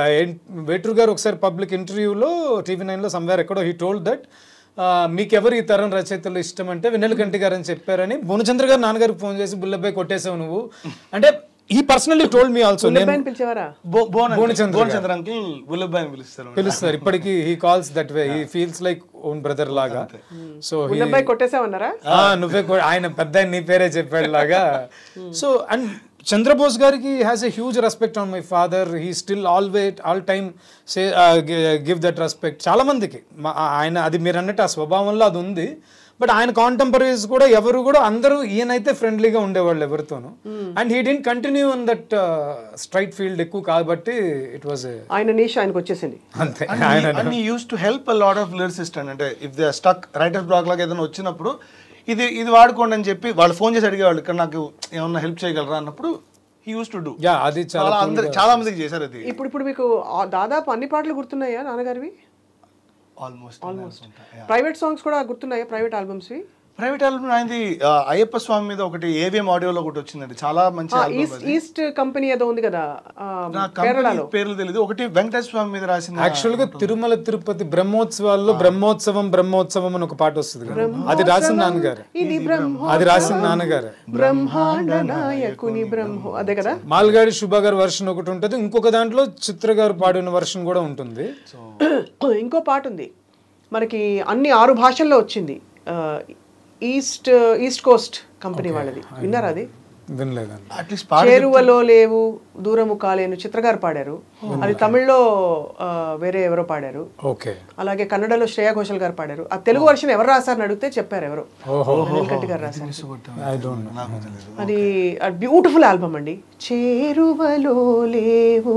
వేటూరు గారు ఒకసారి పబ్లిక్ ఇంటర్వ్యూలో టీవీ నైన్లో సమ్వేర్ ఎక్కడో హీ టోల్డ్ దట్ మీకెవరు ఈ తరం రచయితలు ఇష్టం అంటే వెన్నెలకంటి గారు అని చెప్పారని భువనచంద్ర గారు నాన్నగారికి ఫోన్ చేసి బుల్లబ్బాయి కొట్టేసావు నువ్వు అంటే ఈ పర్సనలీ టోల్డ్ మీ ఆల్సో నేను అబ్బాయిని పిలిచేవారా భువనచంద్ర భువనచంద్ర అంకిల్ బుల్లబ్బాయి అని పిలుస్తారు పిలుస్తారు ఇప్పటికీ he calls that way he feels like own brother లాగా సో అబ్బాయి కొట్టేసావన్నారా నువ్వే కూడా ఆయన పెద్ద ఆయన నీ పేరే చెప్పాడు లాగా సో అండ్ చంద్రబోస్ గారికి has a huge respect on my father he still always all time say give that respect చాలా మందికి మా- ఆయన అది మీరు అన్నట్టు ఆ స్వభావంలో అది ఉంది బట్ ఆయన కాంటెంపరీస్ కూడా ఎవరు కూడా అందరూ ఈయనైతే ఫ్రెండ్లీగా ఉండేవాళ్ళు ఎవరితోనూ and he didn't continue in that straight field ఎక్కువ కాబట్టి ఇట్ వాజ్ ఆయన నీష్ ఆయనకు వచ్చేసింది అంతే and use to help a lot of lyricist and అంటే if they stuck writers block లాగా ఏదైనా వచ్చినప్పుడు ఇది ఇది వాడుకోండి అని చెప్పి వాళ్ళు ఫోన్ చేసి అడిగేవాళ్ళు ఇక్కడ నాకు ఏమన్నా హెల్ప్ చేయగలరా అన్నప్పుడు he use to do yeah అది చాలా చాలా అందరు చాలా మందికి చేశారు అది ఇప్పుడు ఇప్పుడు మీకు ఆ దాదాపు అన్ని పాటలు గుర్తున్నాయా నాన్నగారివి ఆల్మోస్ట్ ఆల్మోస్ట్ ప్రైవేట్ సాంగ్స్ కూడా గుర్తున్నాయా ప్రైవేట్ ఆల్బమ్స్వి ప్రైవేట్ ఆల్బమ్ ఆయనది ఆ, అయ్యప్ప స్వామి మీద ఒకటి ఏవిఎం ఆడియోలో ఒకటి వచ్చిందండి చాలా మంచి ఆల్బమ్ ఈస్ట్ ఈస్ట్ కంపెనీ ఏదో ఉంది కదా ఆ, నా కంపెనీ పేర్లు తెలియదు ఒకటి వెంకటేశ్వర స్వామి మీద రాసిన యాక్చువల్ గా తిరుమల తిరుపతి బ్రహ్మోత్సవాల్లో బ్రహ్మోత్సవం బ్రహ్మోత్సవం అని ఒక పాట వస్తుంది కదా అది రాసిన నాన్నగారు ఇది బ్రహ్మ అది రాసిన నాన్నగారు బ్రహ్మాండ నాయకుని బ్రహ్మ అదే కదా మాల్గాడి శుభ గారి వర్షన్ ఒకటి ఉంటుంది ఇంకొక దాంట్లో చిత్ర గారు పాడిన వర్షన్ కూడా ఉంటుంది ఇంకో పాట ఉంది మనకి అన్ని ఆరు భాషల్లో వచ్చింది ఆ, ఈస్ట్ ఈస్ట్ కోస్ట్ కంపెనీ వాళ్ళది విన్నారా అది వినలేదండి అట్లీస్ట్ పాట చేరువలో లేవు దూరము కాలేను చిత్రగారు పాడారు అది తమిళ్లో ఆ, వేరే ఎవరో పాడారు ఓకే అలాగే కన్నడలో శ్రేయా ఘోషల్ గారు పాడారు ఆ తెలుగు వర్షన్ ఎవరు రాశారని అడిగితే చెప్పారు ఎవరు వెన్నెలకంటి గారు రాశారు ఐ డోంట్ నో నాకు తెలియదు అది బ్యూటిఫుల్ ఆల్బమ్ అండి చేరువలో లేవు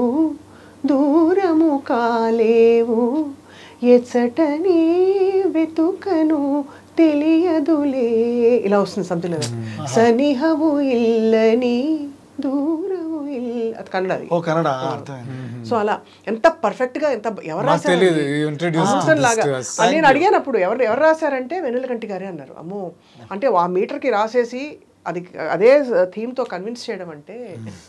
దూరము కాలేవు ఎచ్చటని వెతుకను తెలియదులే ఇలా వస్తుంది సంథింగ్ లేదా సనిహవు ఇల్లని దూరము ఇల్ అది కన్నడ అది ఓ కన్నడ ఆ, అర్థమైంది సో అలా ఎంత పర్ఫెక్ట్ గా ఎంత ఎవరు నాకు తెలియదు ఇంట్రడ్యూస్ రాశారు లాగా అని నేను అడిగాను అప్పుడు ఎవరు ఎవరు రాశారంటే వెన్నెలకంటి గారే అన్నారు అమ్మో అంటే ఆ మీటర్ కి రాసేసి అది అదే థీమ్ తో కన్విన్స్ చేయడం అంటే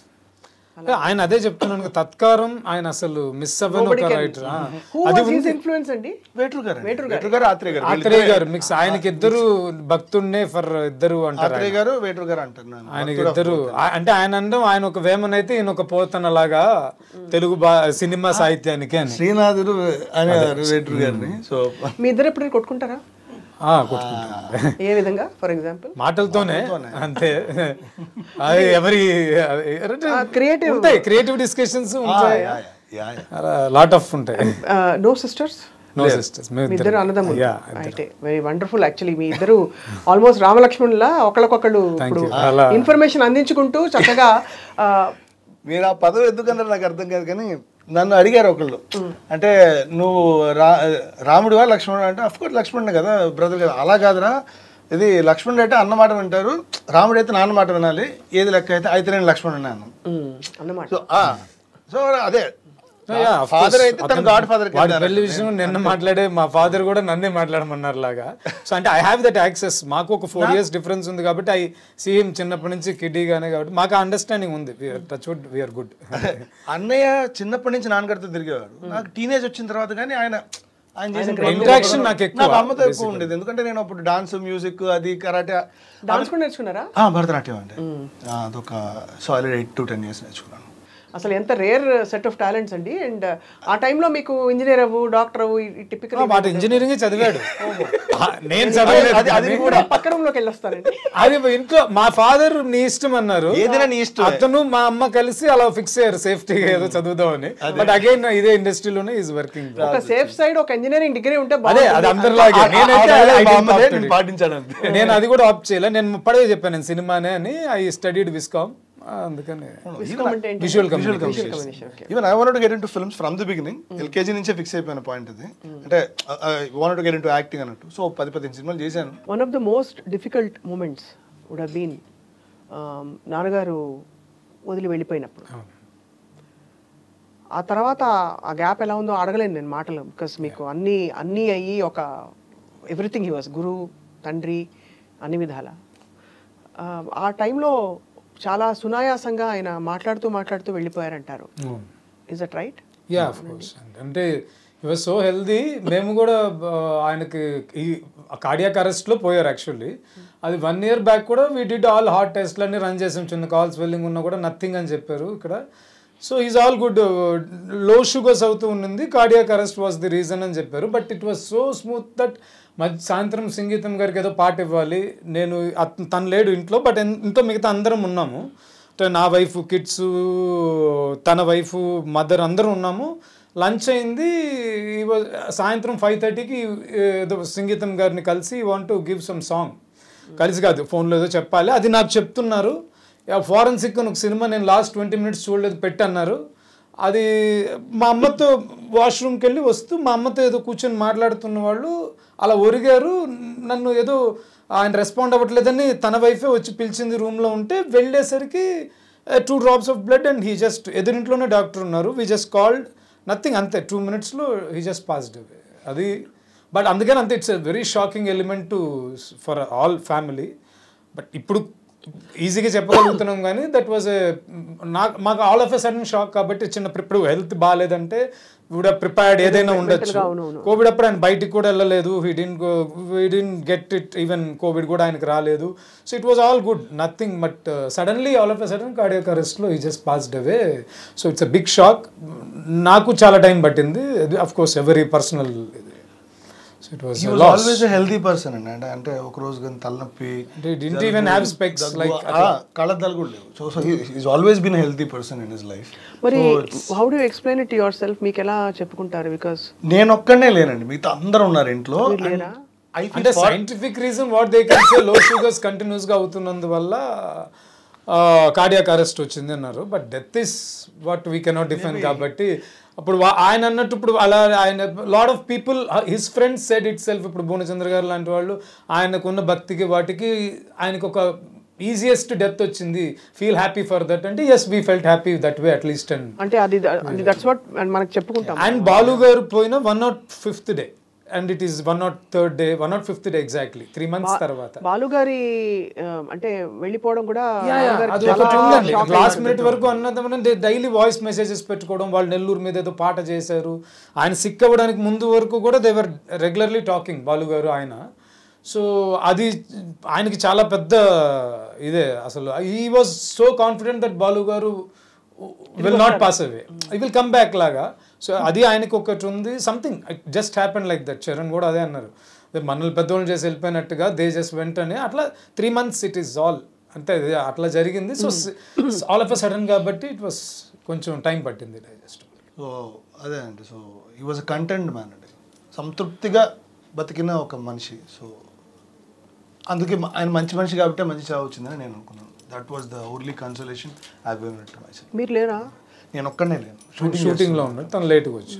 ఆయన అదే చెప్తున్నాను కదా, తత్కారం ఆయన అసలు మిస్ అవ్వని ఒక writer who was his influence అండి వేటూరు గారు వేటూరు గారు ఆత్రేయ గారు ఆత్రేయ గారు మిక్స్ ఆయనకి ఇద్దరు భక్తుండే ఫర్ ఇద్దరు అంటారు ఆత్రేయ గారు వేటూరు గారు అంటారు నన్ను. ఆయనకి ఇద్దరు ఆ- అంటే ఆయన అనడం ఆయన ఒక వేమన్ అయితే ఈయన ఒక పోతన లాగా తెలుగు బా సినిమా సాహిత్యానికి అని శ్రీనాథుడు అనేవారు వేటూరు గారిని సో మీ ఇద్దరు ఎప్పుడు కొట్టుకుంటారా ఆ, కొట్టుకుంటాను ఏ విధంగా ఫర్ ఎగ్జాంపుల్ మాటలతోనే అంతే అది ఎవరి creative- ఉంటాయి క్రియేటివ్ డిస్కషన్స్ ఉంటాయి yeah, yeah, yeah. Lot of ఉంటాయి నో సిస్టర్స్ నో సిస్టర్స్ మీ ఇద్దరు అన్నదమ్ములు యా అయితే వెరీ వండర్ఫుల్ యాక్చువల్లీ మీ ఇద్దరు ఆల్మోస్ట్ రామలక్ష్మణులా ఒకళ్ళకొకళ్ళు ఇప్పుడు అలా. ఇన్ఫర్మేషన్ అందించుకుంటూ చక్కగా ఆ, మీరు ఆ పదవి ఎందుకన్నారు నాకు అర్థం కాదు కానీ నన్ను అడిగారు ఒకళ్ళు అంటే నువ్వు రా రాముడివా లక్ష్మణుడు అంటే అఫ్ కోర్స్ లక్ష్మణుడు కదా బ్రదర్ కదా అలా కాదురా ఇది లక్ష్మణుడు అయితే అన్న మాట వింటారు రాముడు అయితే నాన్న మాట వినాలి ఏది లెక్క అయితే అయితే నేను లక్ష్మణుడు అన్నాను ఉమ్, అన్నమాట సో ఆ, సో అదే Yeah, of ఫాదర్ course. అయితే తన అతను- గాడ్ ఫాదర్ వాడి పెళ్లి విషయం నిన్న మాట్లాడే మా ఫాదర్ కూడా నన్నే మాట్లాడమన్నారు లాగా సో అంటే ఐ హ్యావ్ దట్ యాక్సెస్ మాకు ఒక ఫోర్ ఇయర్స్ డిఫరెన్స్ ఉంది కాబట్టి ఐ సీఎం చిన్నప్పటి నుంచి కిడ్డీగానే కాబట్టి మాకు అండర్స్టాండింగ్ ఉంది టచ్ వుడ్ వీఆర్ గుడ్ అన్నయ్య చిన్నప్పటి నుంచి నాన్నగారితో తిరిగేవాడు నాకు టీనేజ్ వచ్చిన తర్వాత కానీ ఆయన ఆయన చేసిన Interaction నాకు ఎక్కువ, నాకు అమ్మతో ఎక్కువ ఉండేది ఎందుకంటే నేను అప్పుడు డాన్స్ మ్యూజిక్ అది కరాటే డాన్స్ కూడా నేర్చుకున్నారా ఆ, భరతనాట్యం అంటే ఆ, అదొక solid eight to ten years నేర్చుకున్నాను అసలు ఎంత రేర్ సెట్ ఆఫ్ టాలెంట్స్ అండి అండ్ ఆ టైంలో మీకు ఇంజనీర్ అవ్వు డాక్టర్ అవ్వు టిపికల్ వాటి ఇంజనీరింగ్ చదివాడు ఆ, నేను చదవలేదు అది అది కానీ కూడా పక్క రూమ్ లోకి వెళ్ళొస్తానండి అది ఇంట్లో మా ఫాదర్ నీ ఇష్టం అన్నారు ఏదైనా నీ ఇష్టమే. అతను మా అమ్మ కలిసి అలా ఫిక్స్ అయ్యారు సేఫ్టీగా ఏదో చదువుదామని బట్ అగైన్ ఇదే ఇండస్ట్రీలోనే ఈజ్ వర్కింగ్ ఒక సేఫ్ సైడ్ ఒక ఇంజనీరింగ్ డిగ్రీ ఉంటే అదే బాగుంటుంది. అది అందరిలాగే ఆ- ఆ- నేనైతే ఆ- I మా didn't అమ్మదే opt నేను it. పాటించాను అంతే నేను అది కూడా ఆప్ట్ చేయలే నేను ముప్పడే చెప్పాను నేను సినిమానే అని ఐ స్టడీడ్ విస్కామ్ అందుకని Viscom అంటే ఏంటి? Visual Visual communication communication, okay. Even I want to get in to films from the beginning LKG నుంచే ఫిక్స్ అయిపోయిన పాయింట్ ఇది అంటే want to get in to acting అన్నట్టు సో పది పదిహేను సినిమాలు చేశాను one of the most difficult moments would have been నాన్నగారు వదిలి వెళ్ళిపోయినప్పుడు ఆ తర్వాత ఆ గ్యాప్ ఎలా ఉందో అడగలేను నేను మాటలు బికాస్ మీకు అన్నీ అన్నీ అయ్యి ఒక ఎవ్రీథింగ్ హీ వాస్ గురు తండ్రి అన్ని విధాల ఆ, ఆ టైంలో చాలా సునాయాసంగా ఆయన మాట్లాడుతూ మాట్లాడుతూ వెళ్ళిపోయారంటారు is that right yeah of course అంటే వాజ్ సో హెల్దీ మేము కూడా ఆ, ఆయనకి ఈ కార్డియాక్ అరెస్ట్లో పోయారు యాక్చువల్లీ అది వన్ ఇయర్ బ్యాక్ కూడా వీ డిడ్ ఆల్ హార్ట్ టెస్ట్లు అన్ని రన్ చేసాం చిన్న కాల్స్ వెల్లింగ్ ఉన్నా కూడా నథింగ్ అని చెప్పారు ఇక్కడ so is all good low sugars అవుతూ ఉండింది cardiac arrest was the reason అని చెప్పారు but it was so smooth that మధ్య సాయంత్రం సంగీతం గారికి ఏదో పాట ఇవ్వాలి నేను అతను తను లేడు ఇంట్లో బట్ ఇంట్లో మిగతా అందరం ఉన్నాము అంటే నా వైఫ్ కిడ్స్ తన వైఫ్ మదర్ అందరూ ఉన్నాము లంచ్ అయింది ఈ wa- సాయంత్రం ఫైవ్ థర్టీకి ఏదో సంగీతం గారిని కలిసి want to give some song కలిసి కాదు ఫోన్లో ఏదో చెప్పాలి అది నాకు చెప్తున్నారు ఫారెన్సిక్ అని ఒక సినిమా నేను లాస్ట్ ట్వంటీ మినిట్స్ చూడలేదు పెట్టన్నారు అది మా అమ్మతో వాష్రూమ్కి వెళ్ళి వస్తూ మా అమ్మతో ఏదో కూర్చొని మాట్లాడుతున్న వాళ్ళు అలా ఒరిగారు నన్ను ఏదో ఆయన రెస్పాండ్ అవ్వట్లేదని తన వైఫే వచ్చి పిలిచింది రూమ్లో ఉంటే వెళ్ళేసరికి two drops of blood and he just ఎదురింట్లోనే డాక్టర్ ఉన్నారు వీ జస్ట్ కాల్డ్ నథింగ్ అంతే టూ మినిట్స్లో హీ జస్ట్ పాస్డ్ అవే అది బట్ అందుకని అంతే it's a very shocking element to for all family but ఇప్పుడు ఈజీగా చెప్పగలుగుతున్నాం కానీ దట్ వాజ్ ఏ నాకు మాకు all of a sudden shock కాబట్టి చిన్న ఇప్పుడు హెల్త్ బాగాలేదంటే వుడ్ ప్రిపేర్డ్ ఏదైనా ఉండొచ్చు కోవిడ్ అప్పుడు ఆయన బయటికి కూడా వెళ్ళలేదు he didn't we didn't get it even COVID కూడా ఆయనకు రాలేదు so it was all good nothing but suddenly all of a sudden cardiac అరెస్ట్లో he just passed away so it's a big shock నాకు చాలా టైం పట్టింది అఫ్ కోర్స్ ఎవరీ పర్సనల్ ఇది so it was he was always a healthy person అండి అంటే అంటే ఒక రోజు కానీ తలనొప్పి అంటే didn't even have specs like కళ్ళద్దాలు కూడా లేవు so so is always been healthy person in his life మరి how do explain it yourself మీకు ఎలా చెప్పుకుంటారు బికాస్ నేను ఒక్కడనే లేనండి మిగతా అందరూ ఉన్నారు ఇంట్లో లేరా? ఐ అంటే scientific reason what they can say low sugars continues గా అవుతున్నందువల్ల కార్డియాక్ అరెస్ట్ వచ్చింది అన్నారు but death is what we cannot define కాబట్టి అప్పుడు వా- ఆయన అన్నట్టు ఇప్పుడు అలా ఆయన lot of people his friends said itself ఇప్పుడు భువనచంద్ర గారు లాంటి వాళ్ళు ఆయనకున్న భక్తికి వాటికి ఆయనకు ఒక ఈజియెస్ట్ డెత్ వచ్చింది ఫీల్ హ్యాపీ ఫర్ దట్ అంటే yes we felt happy that way at least and అంటే అది అది దట్స్ వాట్ మనకు చెప్పుకుంటాం అండ్ బాలు గారు పోయిన one not fifth day and it is one not third day one not fifth day exactly three months తర్వాత బాలు గారి ఆ, అంటే వెళ్ళిపోవడం కూడా Yeah, yeah, నాన్నగారికి అది చాలా ఒకటి ఉందండి shock లాస్ట్ మినిట్ వరకు అన్నది డైలీ వాయిస్ మెసేజెస్ పెట్టుకోవడం వాళ్ళు నెల్లూరు మీద ఏదో పాట చేశారు ఆయన సిక్ అవ్వడానికి ముందు వరకు కూడా దేవర్ రెగ్యులర్లీ టాకింగ్ బాలు గారు ఆయన సో అది ఆయనకి చాలా పెద్ద ఇదే అసలు ఈ was so confident that Balu garu will not pass away I will come back లాగా సో అది ఆయనకి ఒకటి ఉంది something just happen like that Charan కూడా అదే అన్నారు అదే మనల్ని పెద్దోళ్ళు చేసి వెళ్ళిపోయినట్టుగా దే జస్ట్ వెంటనే అట్లా three months it is all అంతే ఇది అట్లా జరిగింది so all of a sudden కాబట్టి ఇట్ వాస్ కొంచెం టైం పట్టింది డైజెస్ట్ సో అదే అండి సో ఈ వాజ్ అ కంటెంట్ మ్యాన్ అండి సంతృప్తిగా బతికిన ఒక మనిషి సో అందుకే మ- ఆయన మంచి మనిషి కాబట్టి మంచి చావు వచ్చిందని నేను అనుకున్నాను that was the only consolation I given it my మీరు లేరా నేను ఒక్కడనే లేను షూటింగ్లో ఉన్నాడు తను లేట్గా వచ్చి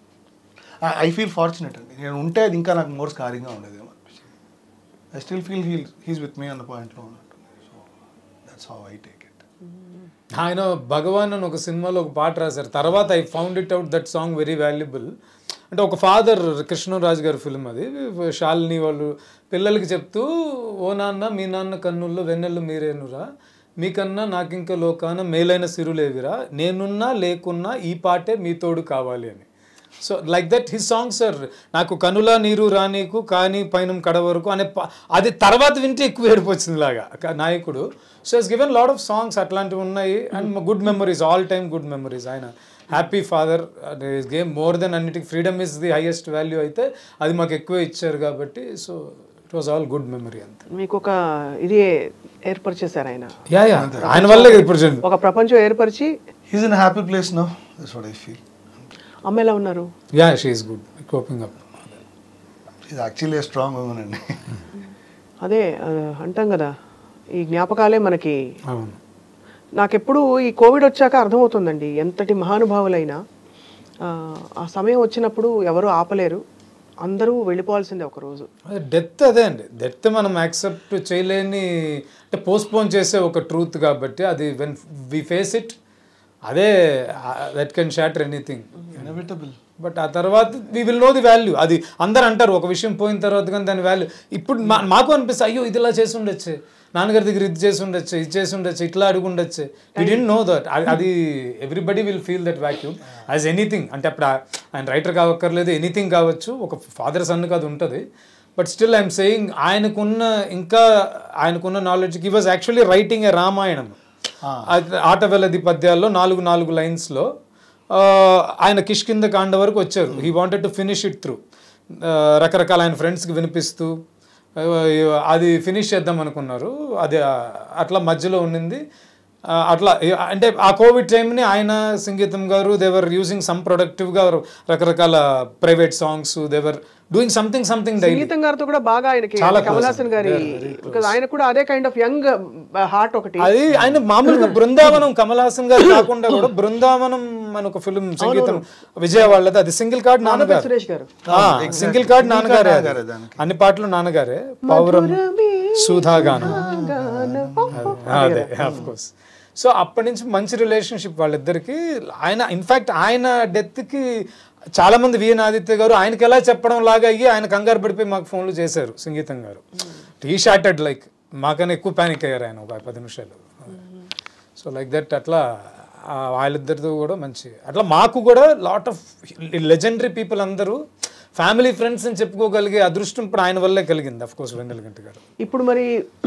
ఐ ఫీల్ ఫార్చునేట్ అండి నేను ఉంటే అది ఇంకా నాకు మోర్ స్కారింగ్గా ఉండేదేమో అనిపించింది I still feel he'll he's with me అన్న పాయింట్లో ఉన్నట్టు so that's how I take it ఆయన భగవాన్ అని ఒక సినిమాలో ఒక పాట రాశారు తర్వాత I found it out that song very valuable అంటే ఒక ఫాదర్ కృష్ణరాజు గారి ఫిల్మ్ అది శాలిని వాళ్ళు పిల్లలకి చెప్తూ ఓ నాన్న మీ నాన్న కన్నుల్లో వెన్నెళ్ళు మీరేనురా మీకన్నా నాకింక లోకాన మేలైన సిరులేవిరా నేనున్నా లేకున్నా ఈ పాటే మీ తోడు కావాలి అని so like that his song sir నాకు కనుల నీరు రానీకు కానీ పైన కడ వరకు అనే పా- అది తర్వాత వింటే ఎక్కువ ఏడుపు వచ్చింది లాగా క- నాయకుడు so is given lot of songs అట్లాంటివి ఉన్నాయి and good memories all time good memories ఆయన happy father game more then అన్నిటికి freedom is the highest value అయితే అది మాకు ఎక్కువ ఇచ్చారు కాబట్టి so it was all good memory అంతే మీకు ఒక ఇది ఏర్పరిచేశారు ఆయన యా యా ఆయన వల్లే ఇప్పుడు చూడండి. ఒక ప్రపంచం ఏర్పరిచి he's in happy place no that's what I feel అమ్మ ఎలా ఉన్నారు yeah she's good coping up is actually strong women అండి అదే ఆ, అంటాం కదా ఈ జ్ఞాపకాలే మనకి అవును నాకెప్పుడు ఈ కోవిడ్ వచ్చాక అర్థమవుతుందండి ఎంతటి మహానుభావులైనా ఆ, ఆ సమయం వచ్చినప్పుడు ఎవరు ఆపలేరు అందరూ వెళ్ళిపోవాల్సిందే ఒక రోజు డెత్ అదే అండి డెత్ మనం యాక్సెప్ట్ చేయలేని అంటే పోస్ట్పోన్ చేసే ఒక ట్రూత్ కాబట్టి అది వెన్ వి ఫేస్ ఇట్ అదే that can shatter anything inevitable but ఆ తర్వాత we will know the value అది అందరు అంటారు ఒక విషయం పోయిన తర్వాత కానీ దాని వాల్యూ ఇప్పుడు మా- మాకు అనిపిస్తుంది అయ్యో ఇది ఇలా చేసి ఉండొచ్చు నాన్నగారి దగ్గర ఇది చేసి ఉండొచ్చు ఇది చేసి ఉండొచ్చు ఇట్లా అడుగు ఉండొచ్చు వీ డింట్ నో దట్ అది everybody will feel that vacuum as anything అంటే అప్పుడు ఆ- ఆయన రైటర్ కావక్కర్లేదు ఎనీథింగ్ కావచ్చు ఒక ఫాదర్ సన్కి అది ఉంటుంది బట్ స్టిల్ ఐఎమ్ సేయింగ్ ఆయనకున్న ఇంకా ఆయనకున్న నాలెడ్జ్కి was actually writing a Ramayanam ఆట వెలది పద్యాల్లో నాలుగు నాలుగు లైన్స్లో ఆయన కిష్కింద కాండ వరకు వచ్చారు he wanted to finish it through రకరకాల ఆయన ఫ్రెండ్స్కి వినిపిస్తూ ఆ, అది ఫినిష్ చేద్దాం అనుకున్నారు అది ఆ, అట్లా మధ్యలో ఉండింది ఆ, అట్లా ఏ- అంటే ఆ కోవిడ్ టైంని ఆయన సంగీతం గారు దేవర్ యూజింగ్ సమ్ ప్రొడక్టివ్గా రకరకాల private songs they were doing something something daily Sangeetham గారితో కూడా బాగా ఆయనకి చాలా కమల్ close హాసన్ గారి because ఆయన కూడా అదే కైండ్ ఆఫ్ యంగ్ హార్ట్ ఒకటి అది ఆయన మామూలుగా బృందావనం కమల్ హాసన్ గారు కాకుండా కూడా బృందావనం అని ఒక ఫిల్మ్ సంగీతం విజయవాడది అది సింగిల్ కార్డ్ నాన్నగారు సురేష్ గారు సింగిల్ కార్డ్ నాన్నగారే అది. అన్ని పాటలు నాన్నగారే పౌరం సుధాగానం అదే ఆఫ్ కోర్స్ సో అప్పటి నుంచి మంచి రిలేషన్షిప్ వాళ్ళిద్దరికి ఆయన ఇన్ఫాక్ట్ ఆయన డెత్కి చాలా మంది విఎన్ ఆదిత్య గారు ఆయనకి ఎలా చెప్పడం లాగా అయ్యి ఆయన కంగారు పడిపోయి మాకు ఫోన్లు చేశారు సంగీతం గారు టీ షార్టెడ్ లైక్ మాకన్నా ఎక్కువ ప్యానిక్ అయ్యారు ఆయన ఒక పది నిమిషాలు సో లైక్ దట్ అట్లా ఆ వాళ్ళిద్దరితో కూడా మంచి అట్లా మాకు కూడా లాట్ ఆఫ్ లెజెండరీ పీపుల్ అందరూ ఫ్యామిలీ ఫ్రెండ్స్ అని చెప్పుకోగలిగే అదృష్టం ఇప్పుడు ఆయన వల్లే కలిగింది అఫ్ కోర్స్ వెన్నెల గంట గారు ఇప్పుడు మరి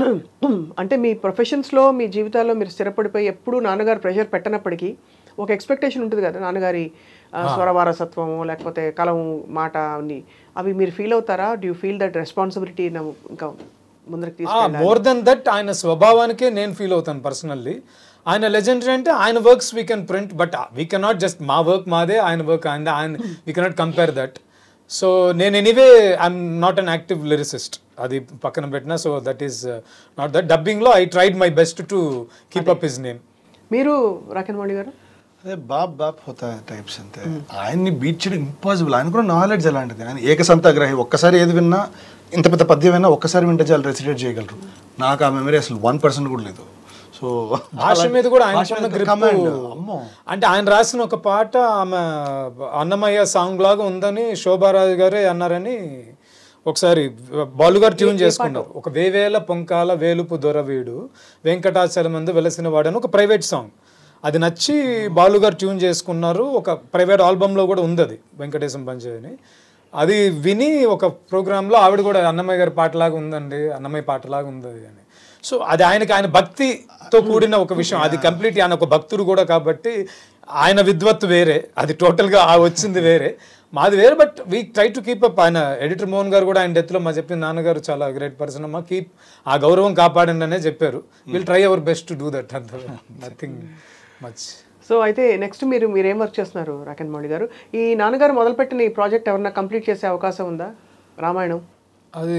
అంటే మీ ప్రొఫెషన్స్లో మీ జీవితాల్లో మీరు స్థిరపడిపోయి ఎప్పుడు నాన్నగారు ప్రెషర్ పెట్టనప్పటికీ ఒక ఎక్స్పెక్టేషన్ ఉంటుంది కదా నాన్నగారి ఆ, స్వరవారసత్వము లేకపోతే కలం మాట అన్ని అవి మీరు ఫీల్ అవుతారా do you feel that responsibility ఇంకా ముందరికి తీసుకు మోర్ దెన్ దట్ ఆయన స్వభావానికే నేను ఫీల్ అవుతాను పర్సనల్లీ ఆయన లెజెండరీ అంటే ఆయన works we can print but we cannot just మా వర్క్ మాదే ఆయన వర్క్ ఆయన ఆయన we cannot compare that so నేను anyway I'm not an active lyricist అది పక్కన పెట్టినా so that is not that డబ్బింగ్లో I tried my best to keep up his name మీరు రాకెన్ మౌళి గారు అదే బాబ్ బాబ్ హోతా టైప్స్ అంతే ఆయన్ని బీట్ చేయడం ఇంపాసిబుల్ ఆయన కూడా నాలెడ్జ్ అలాంటిది ఆయన ఏకసంతాగ్రహి ఒక్కసారి ఏది విన్నా ఇంత పెద్ద పద్యం విన్నా ఒక్కసారి వింటే చాలు రెసిడేట్ చేయగలరు నాకు ఆ మెమరీ అసలు వన్ పర్సెంట్ కూడా లేదు సో భాష మీద కూడా భాష ఆయన మీద గ్రిప్ command. అమ్మో అంటే ఆయన రాసిన ఒక పాట ఆమె అన్నమయ్య సాంగ్ లాగా ఉందని శోభారాజు గారే అన్నారని ఒకసారి బాలు గారు ట్యూన్ చేసుకున్నారు ఒక వేవేల పొంకాల వేలుపు దొరవీడు వెంకటాచలమందు వెలసిన వాడని ఒక ప్రైవేట్ సాంగ్ అది నచ్చి బాలు గారు ట్యూన్ చేసుకున్నారు ఒక ప్రైవేట్ ఆల్బంలో కూడా ఉంది అది వెంకటేశం పంచే అని అది విని ఒక ప్రోగ్రాంలో ఆవిడ కూడా అన్నమయ్య గారి పాటలాగా ఉందండి అన్నమయ్య పాటలాగా ఉంది అది అని సో అది ఆయనకి ఆయన భక్తితో కూడిన ఒక విషయం అది కంప్లీట్ ఆయన ఒక భక్తుడు కూడా కాబట్టి ఆయన విద్వత్తు వేరే అది టోటల్గా ఆ వచ్చింది వేరే మాది వేరే but we try to keep up ఆయన ఎడిటర్ మోహన్ గారు కూడా ఆయన డెత్లో మా చెప్పిన నాన్నగారు చాలా గ్రేట్ పర్సన్ అమ్మా కీప్ ఆ గౌరవం కాపాడండి అనే చెప్పారు will try our best to do that అంత నథింగ్ మచ్ సో అయితే నెక్స్ట్ మీరు మీరు ఏం వర్క్ చేస్తున్నారు రాకెన్ మౌళి గారు ఈ నాన్నగారు మొదలుపెట్టిన ఈ ప్రాజెక్ట్ ఎవరన్నా కంప్లీట్ చేసే అవకాశం ఉందా రామాయణం అది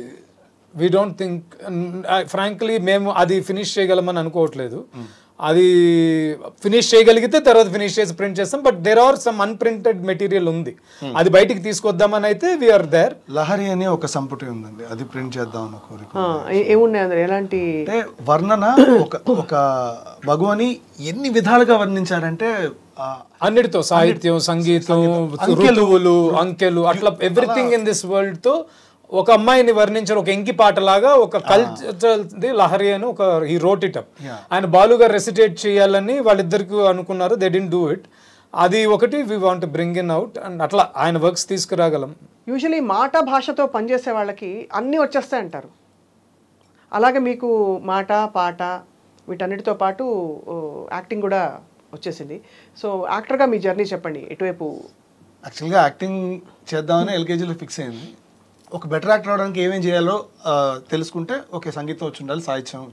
వీ డోంట్ థింక్ ఫ్రాంక్లీ మేము అది ఫినిష్ చేయగలమని అనుకోవట్లేదు అది ఫినిష్ చేయగలిగితే తర్వాత ఫినిష్ చేసి ప్రింట్ చేస్తాం but there are some unprinted material ఉంది అది బయటికి తీసుకొద్దామని అయితే వీఆర్ దేర్ లహరి అని ఒక సంపుటి ఉందండి అది ప్రింట్ చేద్దాం అన్న కోరిక ఆ, ఏ- ఏమున్నాయి అందులో ఎలాంటి అంటే వర్ణన ఒక ఒక భగవని ఎన్ని విధాలుగా వర్ణించారంటే ఆ, అన్నిటితో సాహిత్యం సంగీతం ఋతువులు అంకెలు అట్లా ఎవ్రీథింగ్ ఇన్ దిస్ వరల్డ్ తో ఒక అమ్మాయిని వర్ణించారు ఒక ఎంకి పాటలాగా ఒక కల్చరల్ ది లహరి అని ఒక ఈ రోట్ ఇట్ అప్ ఆయన బాలుగా రెసిటేట్ చేయాలని వాళ్ళిద్దరికి అనుకున్నారు దే డింట్ డూ ఇట్ అది ఒకటి we want bring in out and అట్లా ఆయన వర్క్స్ తీసుకురాగలం యూజువలీ మాట భాషతో పనిచేసే వాళ్ళకి అన్నీ వచ్చేస్తాయి అంటారు అలాగే మీకు మాట పాట వీటన్నిటితో పాటు ఓ, యాక్టింగ్ కూడా వచ్చేసింది సో యాక్టర్గా మీ జర్నీ చెప్పండి ఎటువైపు యాక్చువల్గా యాక్టింగ్ చేద్దామని ఎల్కేజీలో ఫిక్స్ అయింది ఒక బెటర్ యాక్టర్ అవడానికి ఏమేం చేయాలో ఆ, తెలుసుకుంటే ఓకే సంగీతం వచ్చి ఉండాలి సాహిత్యం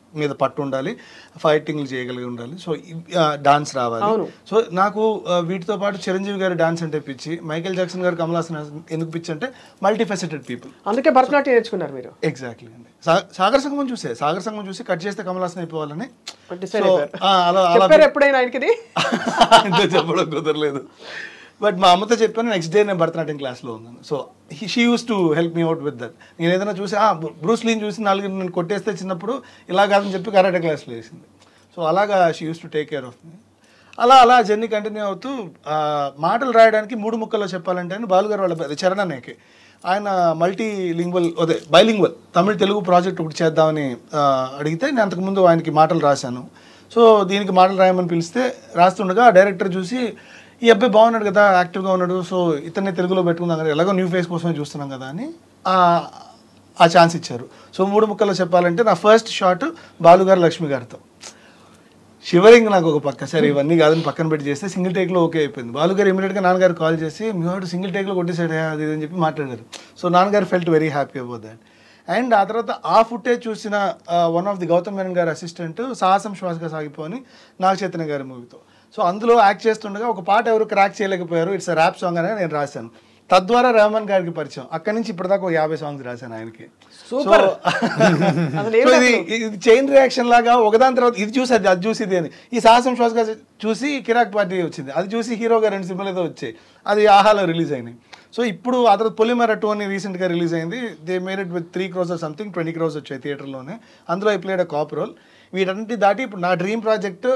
మీద పట్టు ఉండాలి ఫైటింగ్లు చేయగలిగి ఉండాలి సో డాన్స్ రావాలి అవును. సో నాకు ఆ, వీటితో పాటు చిరంజీవి గారి డాన్స్ అంటే పిచ్చి మైకేల్ జాక్సన్ గారు కమల్ హాసన్ ఎందుకు పిచ్చి అంటే మల్టీ ఫెసెటెడ్ పీపుల్ అందుకే భరతనాట్యం నేర్చుకున్నారు మీరు ఎగ్జాక్ట్లీ అండి సా- సాగర్ సంగమం చూసే సాగర్ సంగమం చూసి కట్ చేస్తే కమల్ హాసన్ అయిపోవాలని Decide So, అయిపోయారు. ఆ, అలా అలా చెప్పారు ఎప్పుడైనా ఆయనకి ఇది? అంటే చెప్పడం కుదరలేదు బట్ మా అమ్మతో చెప్పాను నెక్స్ట్ డే నేను భరతనాట్యం క్లాస్లో ఉన్నాను so she used to help me out with that నేను ఏదైనా చూసి బ్రూస్ లీన్ చూసి నాలుగు నేను కొట్టేస్తే చిన్నప్పుడు ఇలా కాదని చెప్పి కరాటే క్లాస్లో వేసింది సో అలాగా she used to take care of me అలా అలా జర్నీ కంటిన్యూ అవుతూ ఆ, మాటలు రాయడానికి మూడు ముక్కల్లో చెప్పాలంటే అని బాలుగారు వాళ్ళ అది చరణ్ అన్నయ్యకి ఆయన మల్టీ లింగ్వల్ అదే బైలింగ్వల్ తమిళ తెలుగు ప్రాజెక్ట్ ఒకటి చేద్దామని ఆ, అడిగితే నేను అంతకుముందు ఆయనకి మాటలు రాశాను సో దీనికి మాటలు రాయమని పిలిస్తే రాస్తుండగా ఆ డైరెక్టర్ చూసి ఈ అబ్బాయి బాగున్నాడు కదా యాక్టివ్గా ఉన్నాడు సో ఇతన్ని తెలుగులో పెట్టుకుందాం కదా ఎలాగో న్యూ ఫేస్ కోసమే చూస్తున్నాం కదా అని ఆ- ఆ ఛాన్స్ ఇచ్చారు సో మూడు ముక్కల్లో చెప్పాలంటే నా ఫస్ట్ షాట్ బాలుగారు లక్ష్మి గారితో షివరింగ్ నాకు ఒక పక్క సరే ఇవన్నీ కాదని పక్కన పెట్టి చేస్తే సింగిల్ టేక్లో ఓకే అయిపోయింది బాలుగారు ఇమీడియట్గా నాన్నగారు కాల్ చేసి మీ వాడు సింగిల్ టేక్లో కొట్టేసాడు అది ఇది అని చెప్పి మాట్లాడారు సో నాన్నగారు felt very happy about that and ఆ తర్వాత ఆ ఫుటేజ్ చూసిన one of the Gautham Menon గారి అసిస్టెంట్ సాహసం శ్వాసగా సాగిపోని నాగ చైతన్య గారి మూవీతో సో అందులో యాక్ట్ చేస్తుండగా ఒక పాట ఎవరు క్రాక్ చేయలేకపోయారు ఇట్స్ ర్యాప్ సాంగ్ అని నేను రాశాను తద్వారా రెహమాన్ గారికి పరిచయం అక్కడి నుంచి ఇప్పటిదాకా ఒక యాభై సాంగ్స్ రాశాను ఆయనకి సూపర్ So, అసలు ఏం సో ఇది ఇది చైన్ రియాక్షన్ లాగా ఒకదాని తర్వాత ఇది చూసి అది అది చూసి ఇది అని ఈ సాహసం శ్వాసగా చూసి కిరాక్ పార్టీ వచ్చింది అది చూసి హీరోగా రెండు సినిమాలు ఏదో వచ్చాయి అది ఆహాలో రిలీజ్ అయినాయి సో ఇప్పుడు ఆ తర్వాత పొలిమర టూ అని రీసెంట్గా రిలీజ్ అయింది they made it with three crores something twenty crores వచ్చాయి థియేటర్లోనే అందులో I played a cop role వీటన్నిటి దాటి ఇప్పుడు నా డ్రీమ్ ప్రాజెక్ట్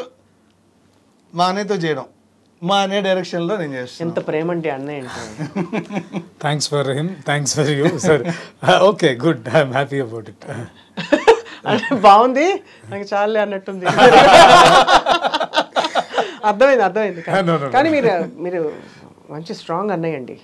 మా అన్నయ్యతో చేయడం మా అనే డైరెక్షన్లో నేను చేస్తాను ఎంత ప్రేమ అంటే అన్నయ్య అంటే thanks for him thanks for you sir okay good I'm happy about it అంటే బాగుంది నాకు చాలే అన్నట్టుంది అర్థమైంది అర్థమైంది No, no, no. కానీ మీరు మీరు మంచి స్ట్రాంగ్ అన్నయ్య అండి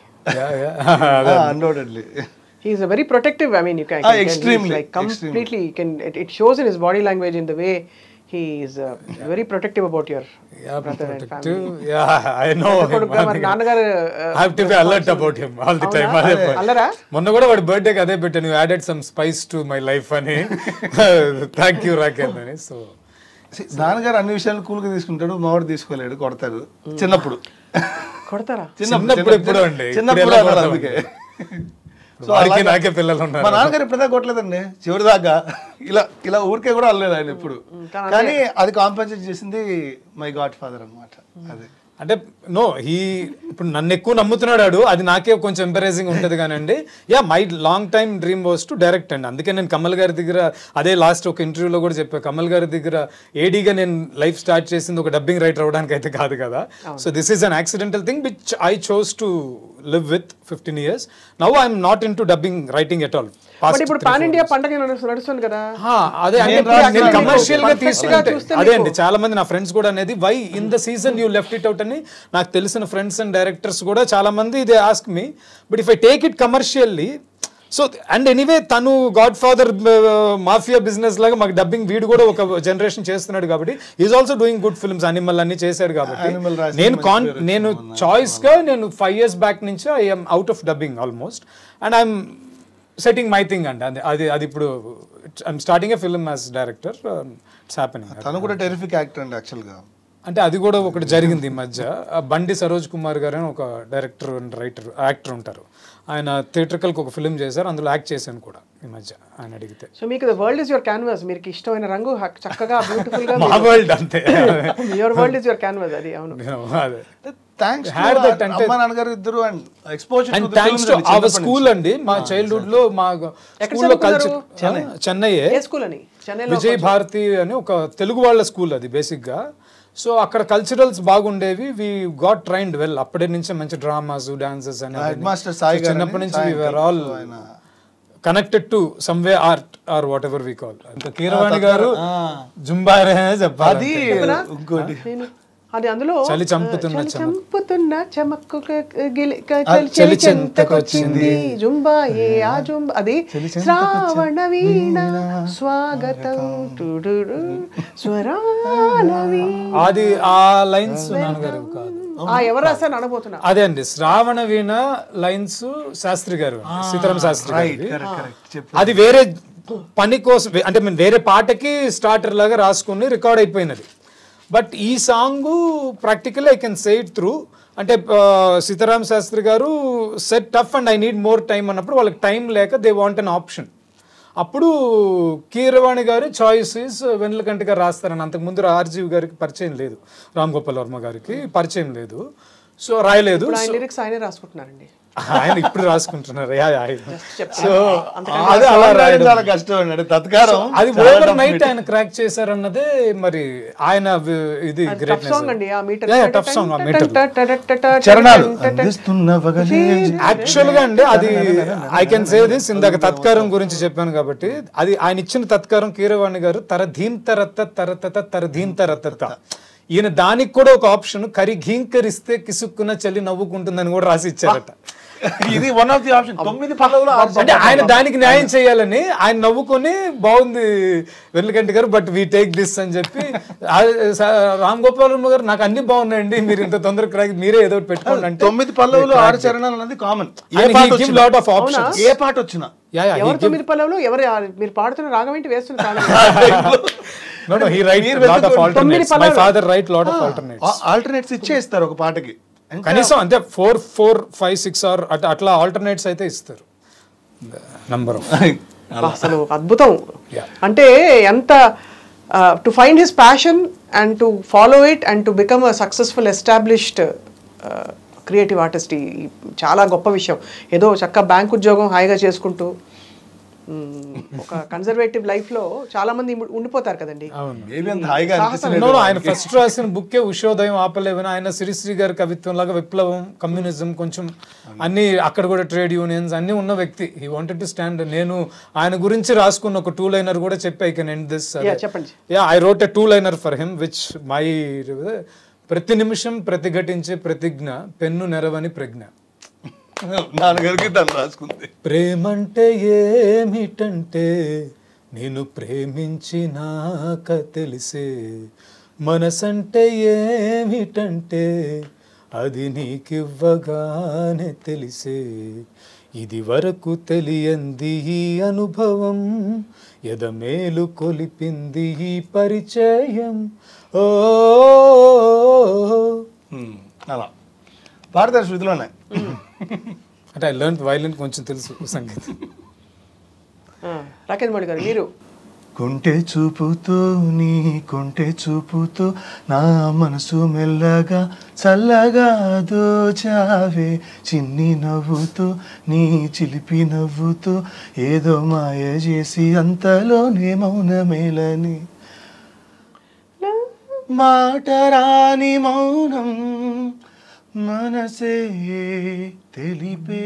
undoubtedly he's a very protective I mean you can Ah, extremely, like completely can it shows in his body language in the way he's very protective about your Yeah, brother and protective. Yeah, I know him. కొడుకుగా మరి నాన్నగారు uh, I have to be alert about him all the time. అవునా? అదే అల్లరా? మొన్న కూడా వాడి బర్త్డేకి అదే పెట్టాను added some spice to my life అని థ్యాంక్ యూ రాకేంద్ అని సో నాన్నగారు అన్ని విషయాలు కూల్గా తీసుకుంటాడు మావాడు తీసుకోలేడు కొడతారు చిన్నప్పుడు కొడతారా చిన్నప్పుడు ఎప్పుడు అండి చిన్నప్పుడు ఇప్పుడు ఎలా అన్నారు కొడతాం? అందుకే సో వాడికి అలాగా- నాకే పిల్లలు ఉన్నారు. మా నాన్నగారు ఇప్పటిదాకా కొట్టలేదండి చివరి దాకా ఇలా ఇలా ఊరికే కూడా అల్లలేదు ఆయన ఇప్పుడు కానీ కానీ అది కాంపెన్సేట్ చేసింది మై గాడ్ ఫాదర్ అన్నమాట అది అంటే నో హీ ఇప్పుడు నన్ను ఎక్కువ నమ్ముతున్నాడు ఆడు. అది నాకే కొంచెం ఎంపరేజింగ్ ఉంటుంది కానండి yeah my long time dream was to direct అండి అందుకే నేను కమల్ గారి దగ్గర అదే లాస్ట్ ఒక ఇంటర్వ్యూలో కూడా చెప్పా కమల్ గారి దగ్గర ఏడీగా నేను లైఫ్ స్టార్ట్ చేసింది ఒక డబ్బింగ్ రైటర్ అవడానికి అయితే కాదు కదా so this is an accidental thing which I chose to live with fifteen years now I'm not in to dubbing writing at all but ఇప్పుడు పాన్ ఇండియా పండగ నడుస్తు- నడుస్తుంది కదా అదే అంటే నేను రాసిన నేను మీకు కమర్షియల్ గా perfect గా తీసుకుంటే చూస్తే అదే మీకు- అండి చాలా మంది నా ఫ్రెండ్స్ కూడా అనేది why in the season you left it out అని నాకు తెలిసిన ఫ్రెండ్స్ అండ్ డైరెక్టర్స్ కూడా చాలా మంది ఇదే ask me but if I take it commercially so and anyway తను గాడ్ ఫాదర్ మాఫియా బిజినెస్ లాగా మాకు డబ్బింగ్ వీడు కూడా ఒక జనరేషన్ చేస్తున్నాడు కాబట్టి is also doing good films Animal అన్ని చేశాడు కాబట్టి Animal రాసిన నేను మంచి కాన్ పేరు నేను చాయిస్ గా నేను ఫైవ్ ఇయర్స్ బ్యాక్ నుంచి I'm out of dubbing almost and I'm setting my thing అండి అది అది అది ఇప్పుడు I'm starting a film as director it's happening తను కూడా టెరిఫిక్ యాక్టర్ అండి యాక్చువల్గా అంటే అది కూడా ఒకటి జరిగింది ఈ మధ్య ఆ బండి సరోజ్ కుమార్ గారు అని ఒక డైరెక్టర్ అండ్ రైటర్ యాక్టర్ ఉంటారు ఆయన థియేటర్కల్కి ఒక ఫిల్మ్ చేశారు అందులో యాక్ట్ చేశాను కూడా ఈ మధ్య ఆయన అడిగితే సో మీకు the world is your canvas మీకు ఇష్టమైన రంగు హక్- చక్కగా బ్యూటిఫుల్ గా మా వరల్డ్ అంతే your world is your canvas అది అవును అదే థ్యాంక్స్ Had that అంటే- అమ్మ నాన్నగారు ఇద్దరు and exposure and thanks to our school అండి మా చైల్డ్హుడ్ లో మా స్కూల్లో కల్చర్ చెన్నై ఏ స్కూల్ అని చెన్నైలో విజయ్ భారతి అని ఒక తెలుగు వాళ్ళ స్కూల్ అది బేసిక్ గా సో అక్కడ కల్చరల్స్ బాగుండేవి వి గాట్ ట్రైన్డ్ వెల్ అప్పటి నుంచే మంచి డ్రామాస్ డాన్సెస్ అని హెడ్ మాస్టర్ సాయి గారు చిన్నప్పటి నుంచి Sai we were uncle. Also ఆయన connected to some way art or whatever we call Keeravani గారు ఆ. జుంబారే చెప్పాలి అది చెప్పనా? ఇంకోటి నేను అది అందులో చలి చంపుతున్న చలి చెమకు. చంపుతున్న చెమక్కు క- గిలి- క- ఆ, చలి చలి చెంతకొచ్చింది జుంబా ఏ ఆ జుంబా అది శ్రావణ వీణ స్వాగతం టుడుడు స్వరాల వీణ. అది ఆ లైన్స్ నాన్నగారు కాదు ఆ ఎవరు రాశారు అడగబోతున్నా అదే అండి శ్రావణ వీణ లైన్స్ శాస్త్రి గారు సీతారాం శాస్త్రి రైట్ గారు కరెక్ట్ కరెక్ట్ చెప్పు అది వేరే పని కోసం వే- అంటే మేము వేరే పాటకి స్టార్టర్ లాగా రాసుకుని రికార్డ్ అయిపోయినది బట్ ఈ song practical I can say it through అంటే ఆ, సీతారాం శాస్త్రి గారు set tough and I need more time అన్నప్పుడు వాళ్ళకి టైం లేక దే వాంట్ అన్ ఆప్షన్ అప్పుడు కీరవాణి గారి చాయిస్ ఇస్ వెన్నెలకంటి గారు రాస్తారని అంతకుముందు ఆర్జీవి గారికి పరిచయం లేదు రామ్ గోపాల్ వర్మ గారికి పరిచయం లేదు సో రాయలేదు ఇప్పుడు ఆయన లిరిక్స్ ఆయనే రాసుకుంటున్నారండి ఆయన ఇప్పుడు రాసుకుంటున్నారు యా, యా, ఆయన. సో అంతకన్నా అది అలా రాయడం చాలా కష్టం అండి తత్కారం అది చాలా ఓవర్ tough నైట్ meeting. ఆయన క్రాక్ చేశారన్నదే మరి ఆయన వి- ఇది టఫ్ సాంగ్ అండి ఆ మీటర్ టఫ్ సాంగ్ ఆ మీటర్ చరణాలు అందిస్తున్న వగలే యాక్చువల్ గా అండి అది ఐ కెన్ సే దిస్ ఇందాక తత్కారం గురించి చెప్పాను కాబట్టి అది ఆయన ఇచ్చిన తత్కారం కీరవాణి గారు తర ధీన్ తరత్త తరతత తర ధీన్ తరతత ఈయన దానికి కూడా ఒక ఆప్షన్ కరి ఘీంకరిస్తే కిసుక్కున చలి నవ్వుకుంటుందని కూడా రాసి ఇచ్చారట ఇది వన్ ఆఫ్ ది ఆప్షన్ తొమ్మిది పల్లవులు ఆరు అంటే ఆయన దానికి న్యాయం చేయాలని ఆయన నవ్వుకొని బాగుంది వెల్లకంటి గారు బట్ వీ టేక్ దిస్ అని చెప్పి ఆ, స- రామ్ గోపాల్ వర్మ గారు నాకు అన్ని బాగున్నాయండి మీరు ఇంత తొందర క్రాక్ మీరే ఏదో ఒకటి పెట్టుకోండి అంటే తొమ్మిది పల్లవులు ఆరు చరణాలు అన్నది కామన్ ఏ And he పాట give వచ్చినా lot of options. ఏ పాట వచ్చినా Yeah, yeah, he ఎవరు give- తొమ్మిది పల్లవులు ఎవరు మీరు పాడుతున్న రాగం ఏంటి వేస్తున్న తాళం No, no, he write మీరు lot of వెతుక్కోండి. alternates. తొమ్మిది My పదాలు. father write lot of alternates. Alternates ఇచ్చేస్తారు ఒక పాటకి కనీసం అంటే four four five six or అట్లా ఆల్టర్నేట్స్ అయితే ఇస్తారు నంబర్ ఆఫ్ అసలు అద్భుతం Yeah. అంటే ఎంత to find his passion and to follow it and to become a successful established creative artist చాలా గొప్ప విషయం ఏదో చక్క బ్యాంక్ ఉద్యోగం హాయిగా చేసుకుంటూ మ్, ఒక కన్జర్వేటివ్ లైఫ్ లో చాలా మంది ఉండి- ఉండిపోతారు కదండి అవును ఏమి అంత హాయిగా అనిపిస్తుంది No, no, ఆయన ఫస్ట్ రాసిన బుక్కే ఉషోదయం ఆపలేవని ఆయన శ్రీశ్రీ గారి కవిత్వం లాగా విప్లవం కమ్యూనిజం కొంచెం అన్ని అక్కడ కూడా ట్రేడ్ యూనియన్స్ అన్ని ఉన్న వ్యక్తి హీ వాంటెడ్ టు స్టాండ్ నేను ఆయన గురించి రాసుకున్న ఒక టూ లైనర్ కూడా చెప్పి I can end this Yeah, చెప్పండి. Yeah I wrote a two liner for him which my ప్రతి నిమిషం ప్రతిఘటించే ప్రతిజ్ఞ పెన్ను నెరవని ప్రజ్ఞ నాన్నగారికి తను రాసుకుంది ప్రేమంటే ఏమిటంటే నేను ప్రేమించినాక తెలిసే మనసంటే ఏమిటంటే అది నీకివ్వగానే తెలిసే ఇది వరకు తెలియంది ఈ అనుభవం ఎదమేలు కొలిపింది ఈ పరిచయం ఓ Hmm, అలా పాడతారు శృతిలోనే అంటే ఐ లెర్న్ వైలెన్ కొంచెం తెలుసు సంగీతం ఆ, రాకేష్ మౌళి గారు మీరు కొంటె చూపుతూ నీ కొంటె చూపుతూ నా మనసు మెల్లగా చల్లగా దోచావే చిన్ని నవ్వుతూ నీ చిలిపి నవ్వుతూ ఏదో మాయ చేసి అంతలోనే మౌనమేలని మాట రాని మౌనం మనసే తెలిపే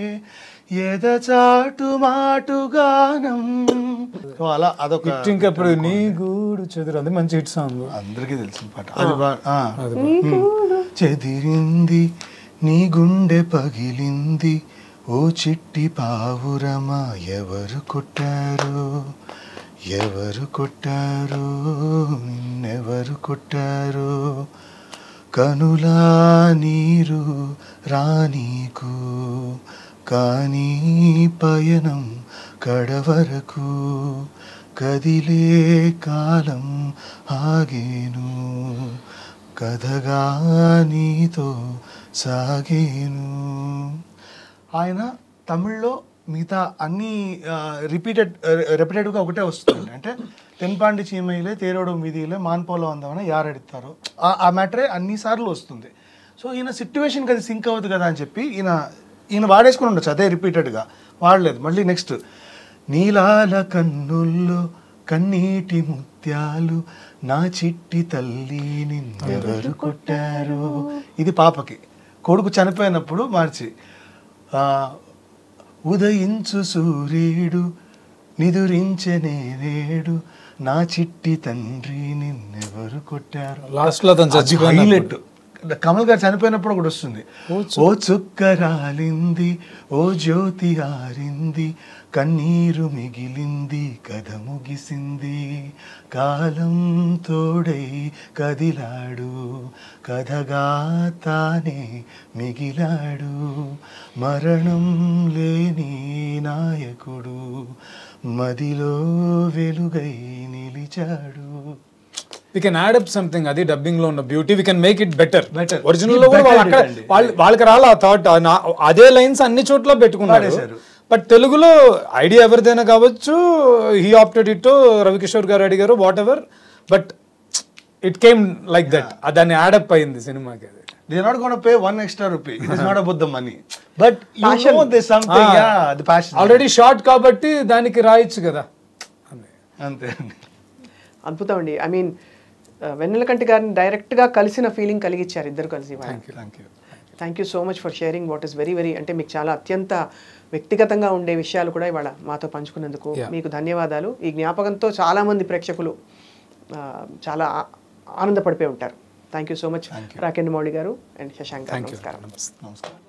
ఎదచాటు మాటుగానం సో అలా అదొక హిట్ ఇంకప్పుడు నీ గూడు చెదురు అది మంచి హిట్ సాంగ్ అందరికీ తెలిసిన పాట అది బా- ఆ. చెదిరింది నీ గుండె పగిలింది ఓ చిట్టి పావురమా ఎవరు కొట్టారు ఎవరు కొట్టారు నిన్నెవరు కొట్టారు కనులా నీరు రానీకు కానీ పయనం కడవరకు కదిలే కాలం ఆగేను కథగా నీతో సాగేను ఆయన తమిళ్లో మిగతా అన్ని రిపీటెడ్ రిపీటెడ్గా ఒకటే వస్తుంది అంటే తెన్పాండి చీమయిలే తేరోడు మీదిలే మాన్పోలో అందమని యారెడతారు ఆ- ఆ మ్యాటరే అన్నిసార్లు వస్తుంది సో ఈయన సిట్యువేషన్కి అది సింక్ అవుతుంది కదా అని చెప్పి ఈయన ఈయన వాడేసుకుని ఉండొచ్చు అదే రిపీటెడ్గా వాడలేదు మళ్ళీ నెక్స్ట్ నీలాల కన్నుల్లో కన్నీటి ముత్యాలు నా చిట్టి తల్లి నిన్నెవరు కొట్టారు ఇది పాపకి కొడుకు చనిపోయినప్పుడు మార్చి ఆ, ఉదయించు సూర్యుడు నిదురించనే నేడు నా చిట్టి తండ్రి నిన్నెవరు కొట్టారు లాస్ట్ లో అతను చచ్చిపోయిన హైలైట్ కమల్ గారు చనిపోయినప్పుడు ఒకటి వస్తుంది ఓ చుక్క రాలింది ఓ జ్యోతి ఆరింది కన్నీరు మిగిలింది కథ ముగిసింది కాలం తోడై కదిలాడు కథగా తానే మిగిలాడు మరణం లేని నాయకుడు మదిలో వెలుగై నిలిచాడు we can add up something అది డబ్బింగ్ లో ఉన్న beauty we can make it better Better. Original లో కూడా Better వాళ్ళు అక్కడ it అండి. వాళ్ళు వాళ్ళకి రాలే ఆ థాట్ అదే లైన్స్ అన్ని చోట్ల పెట్టుకున్నారు వాడేశారు. బట్ తెలుగులో ఐడియా ఎవరిదైనా కావచ్చు హీ ఆప్టెడ్ ఇట్ రవికిషోర్ గారు అడిగారు whatever but it came like that దాన్ని యాడప్ అయింది సినిమాకి అది they not gonna pay one extra rupee it is not about the money but you know they something yeah the passion already short కాబట్టి దానికి రాయొచ్చు కదా అని. అంతే అండి అద్భుతం అండి ఐ మీన్ వెన్నెలకంటి గారిని డైరెక్ట్గా కలిసిన ఫీలింగ్ కలిగించారు ఇద్దరు కలిసి thank you thank you so much for sharing what is very very అంటే మీకు చాలా అత్యంత వ్యక్తిగతంగా ఉండే విషయాలు కూడా ఇవాళ మాతో పంచుకున్నందుకు Yeah. మీకు ధన్యవాదాలు ఈ జ్ఞాపకంతో చాలా మంది ప్రేక్షకులు ఆ, చాలా ఆ- ఆనందపడిపోయి ఉంటారు thank you so much Rakendu Mouli గారు and Shashank garu thank you నమస్కారం నమస్తే నమస్కారం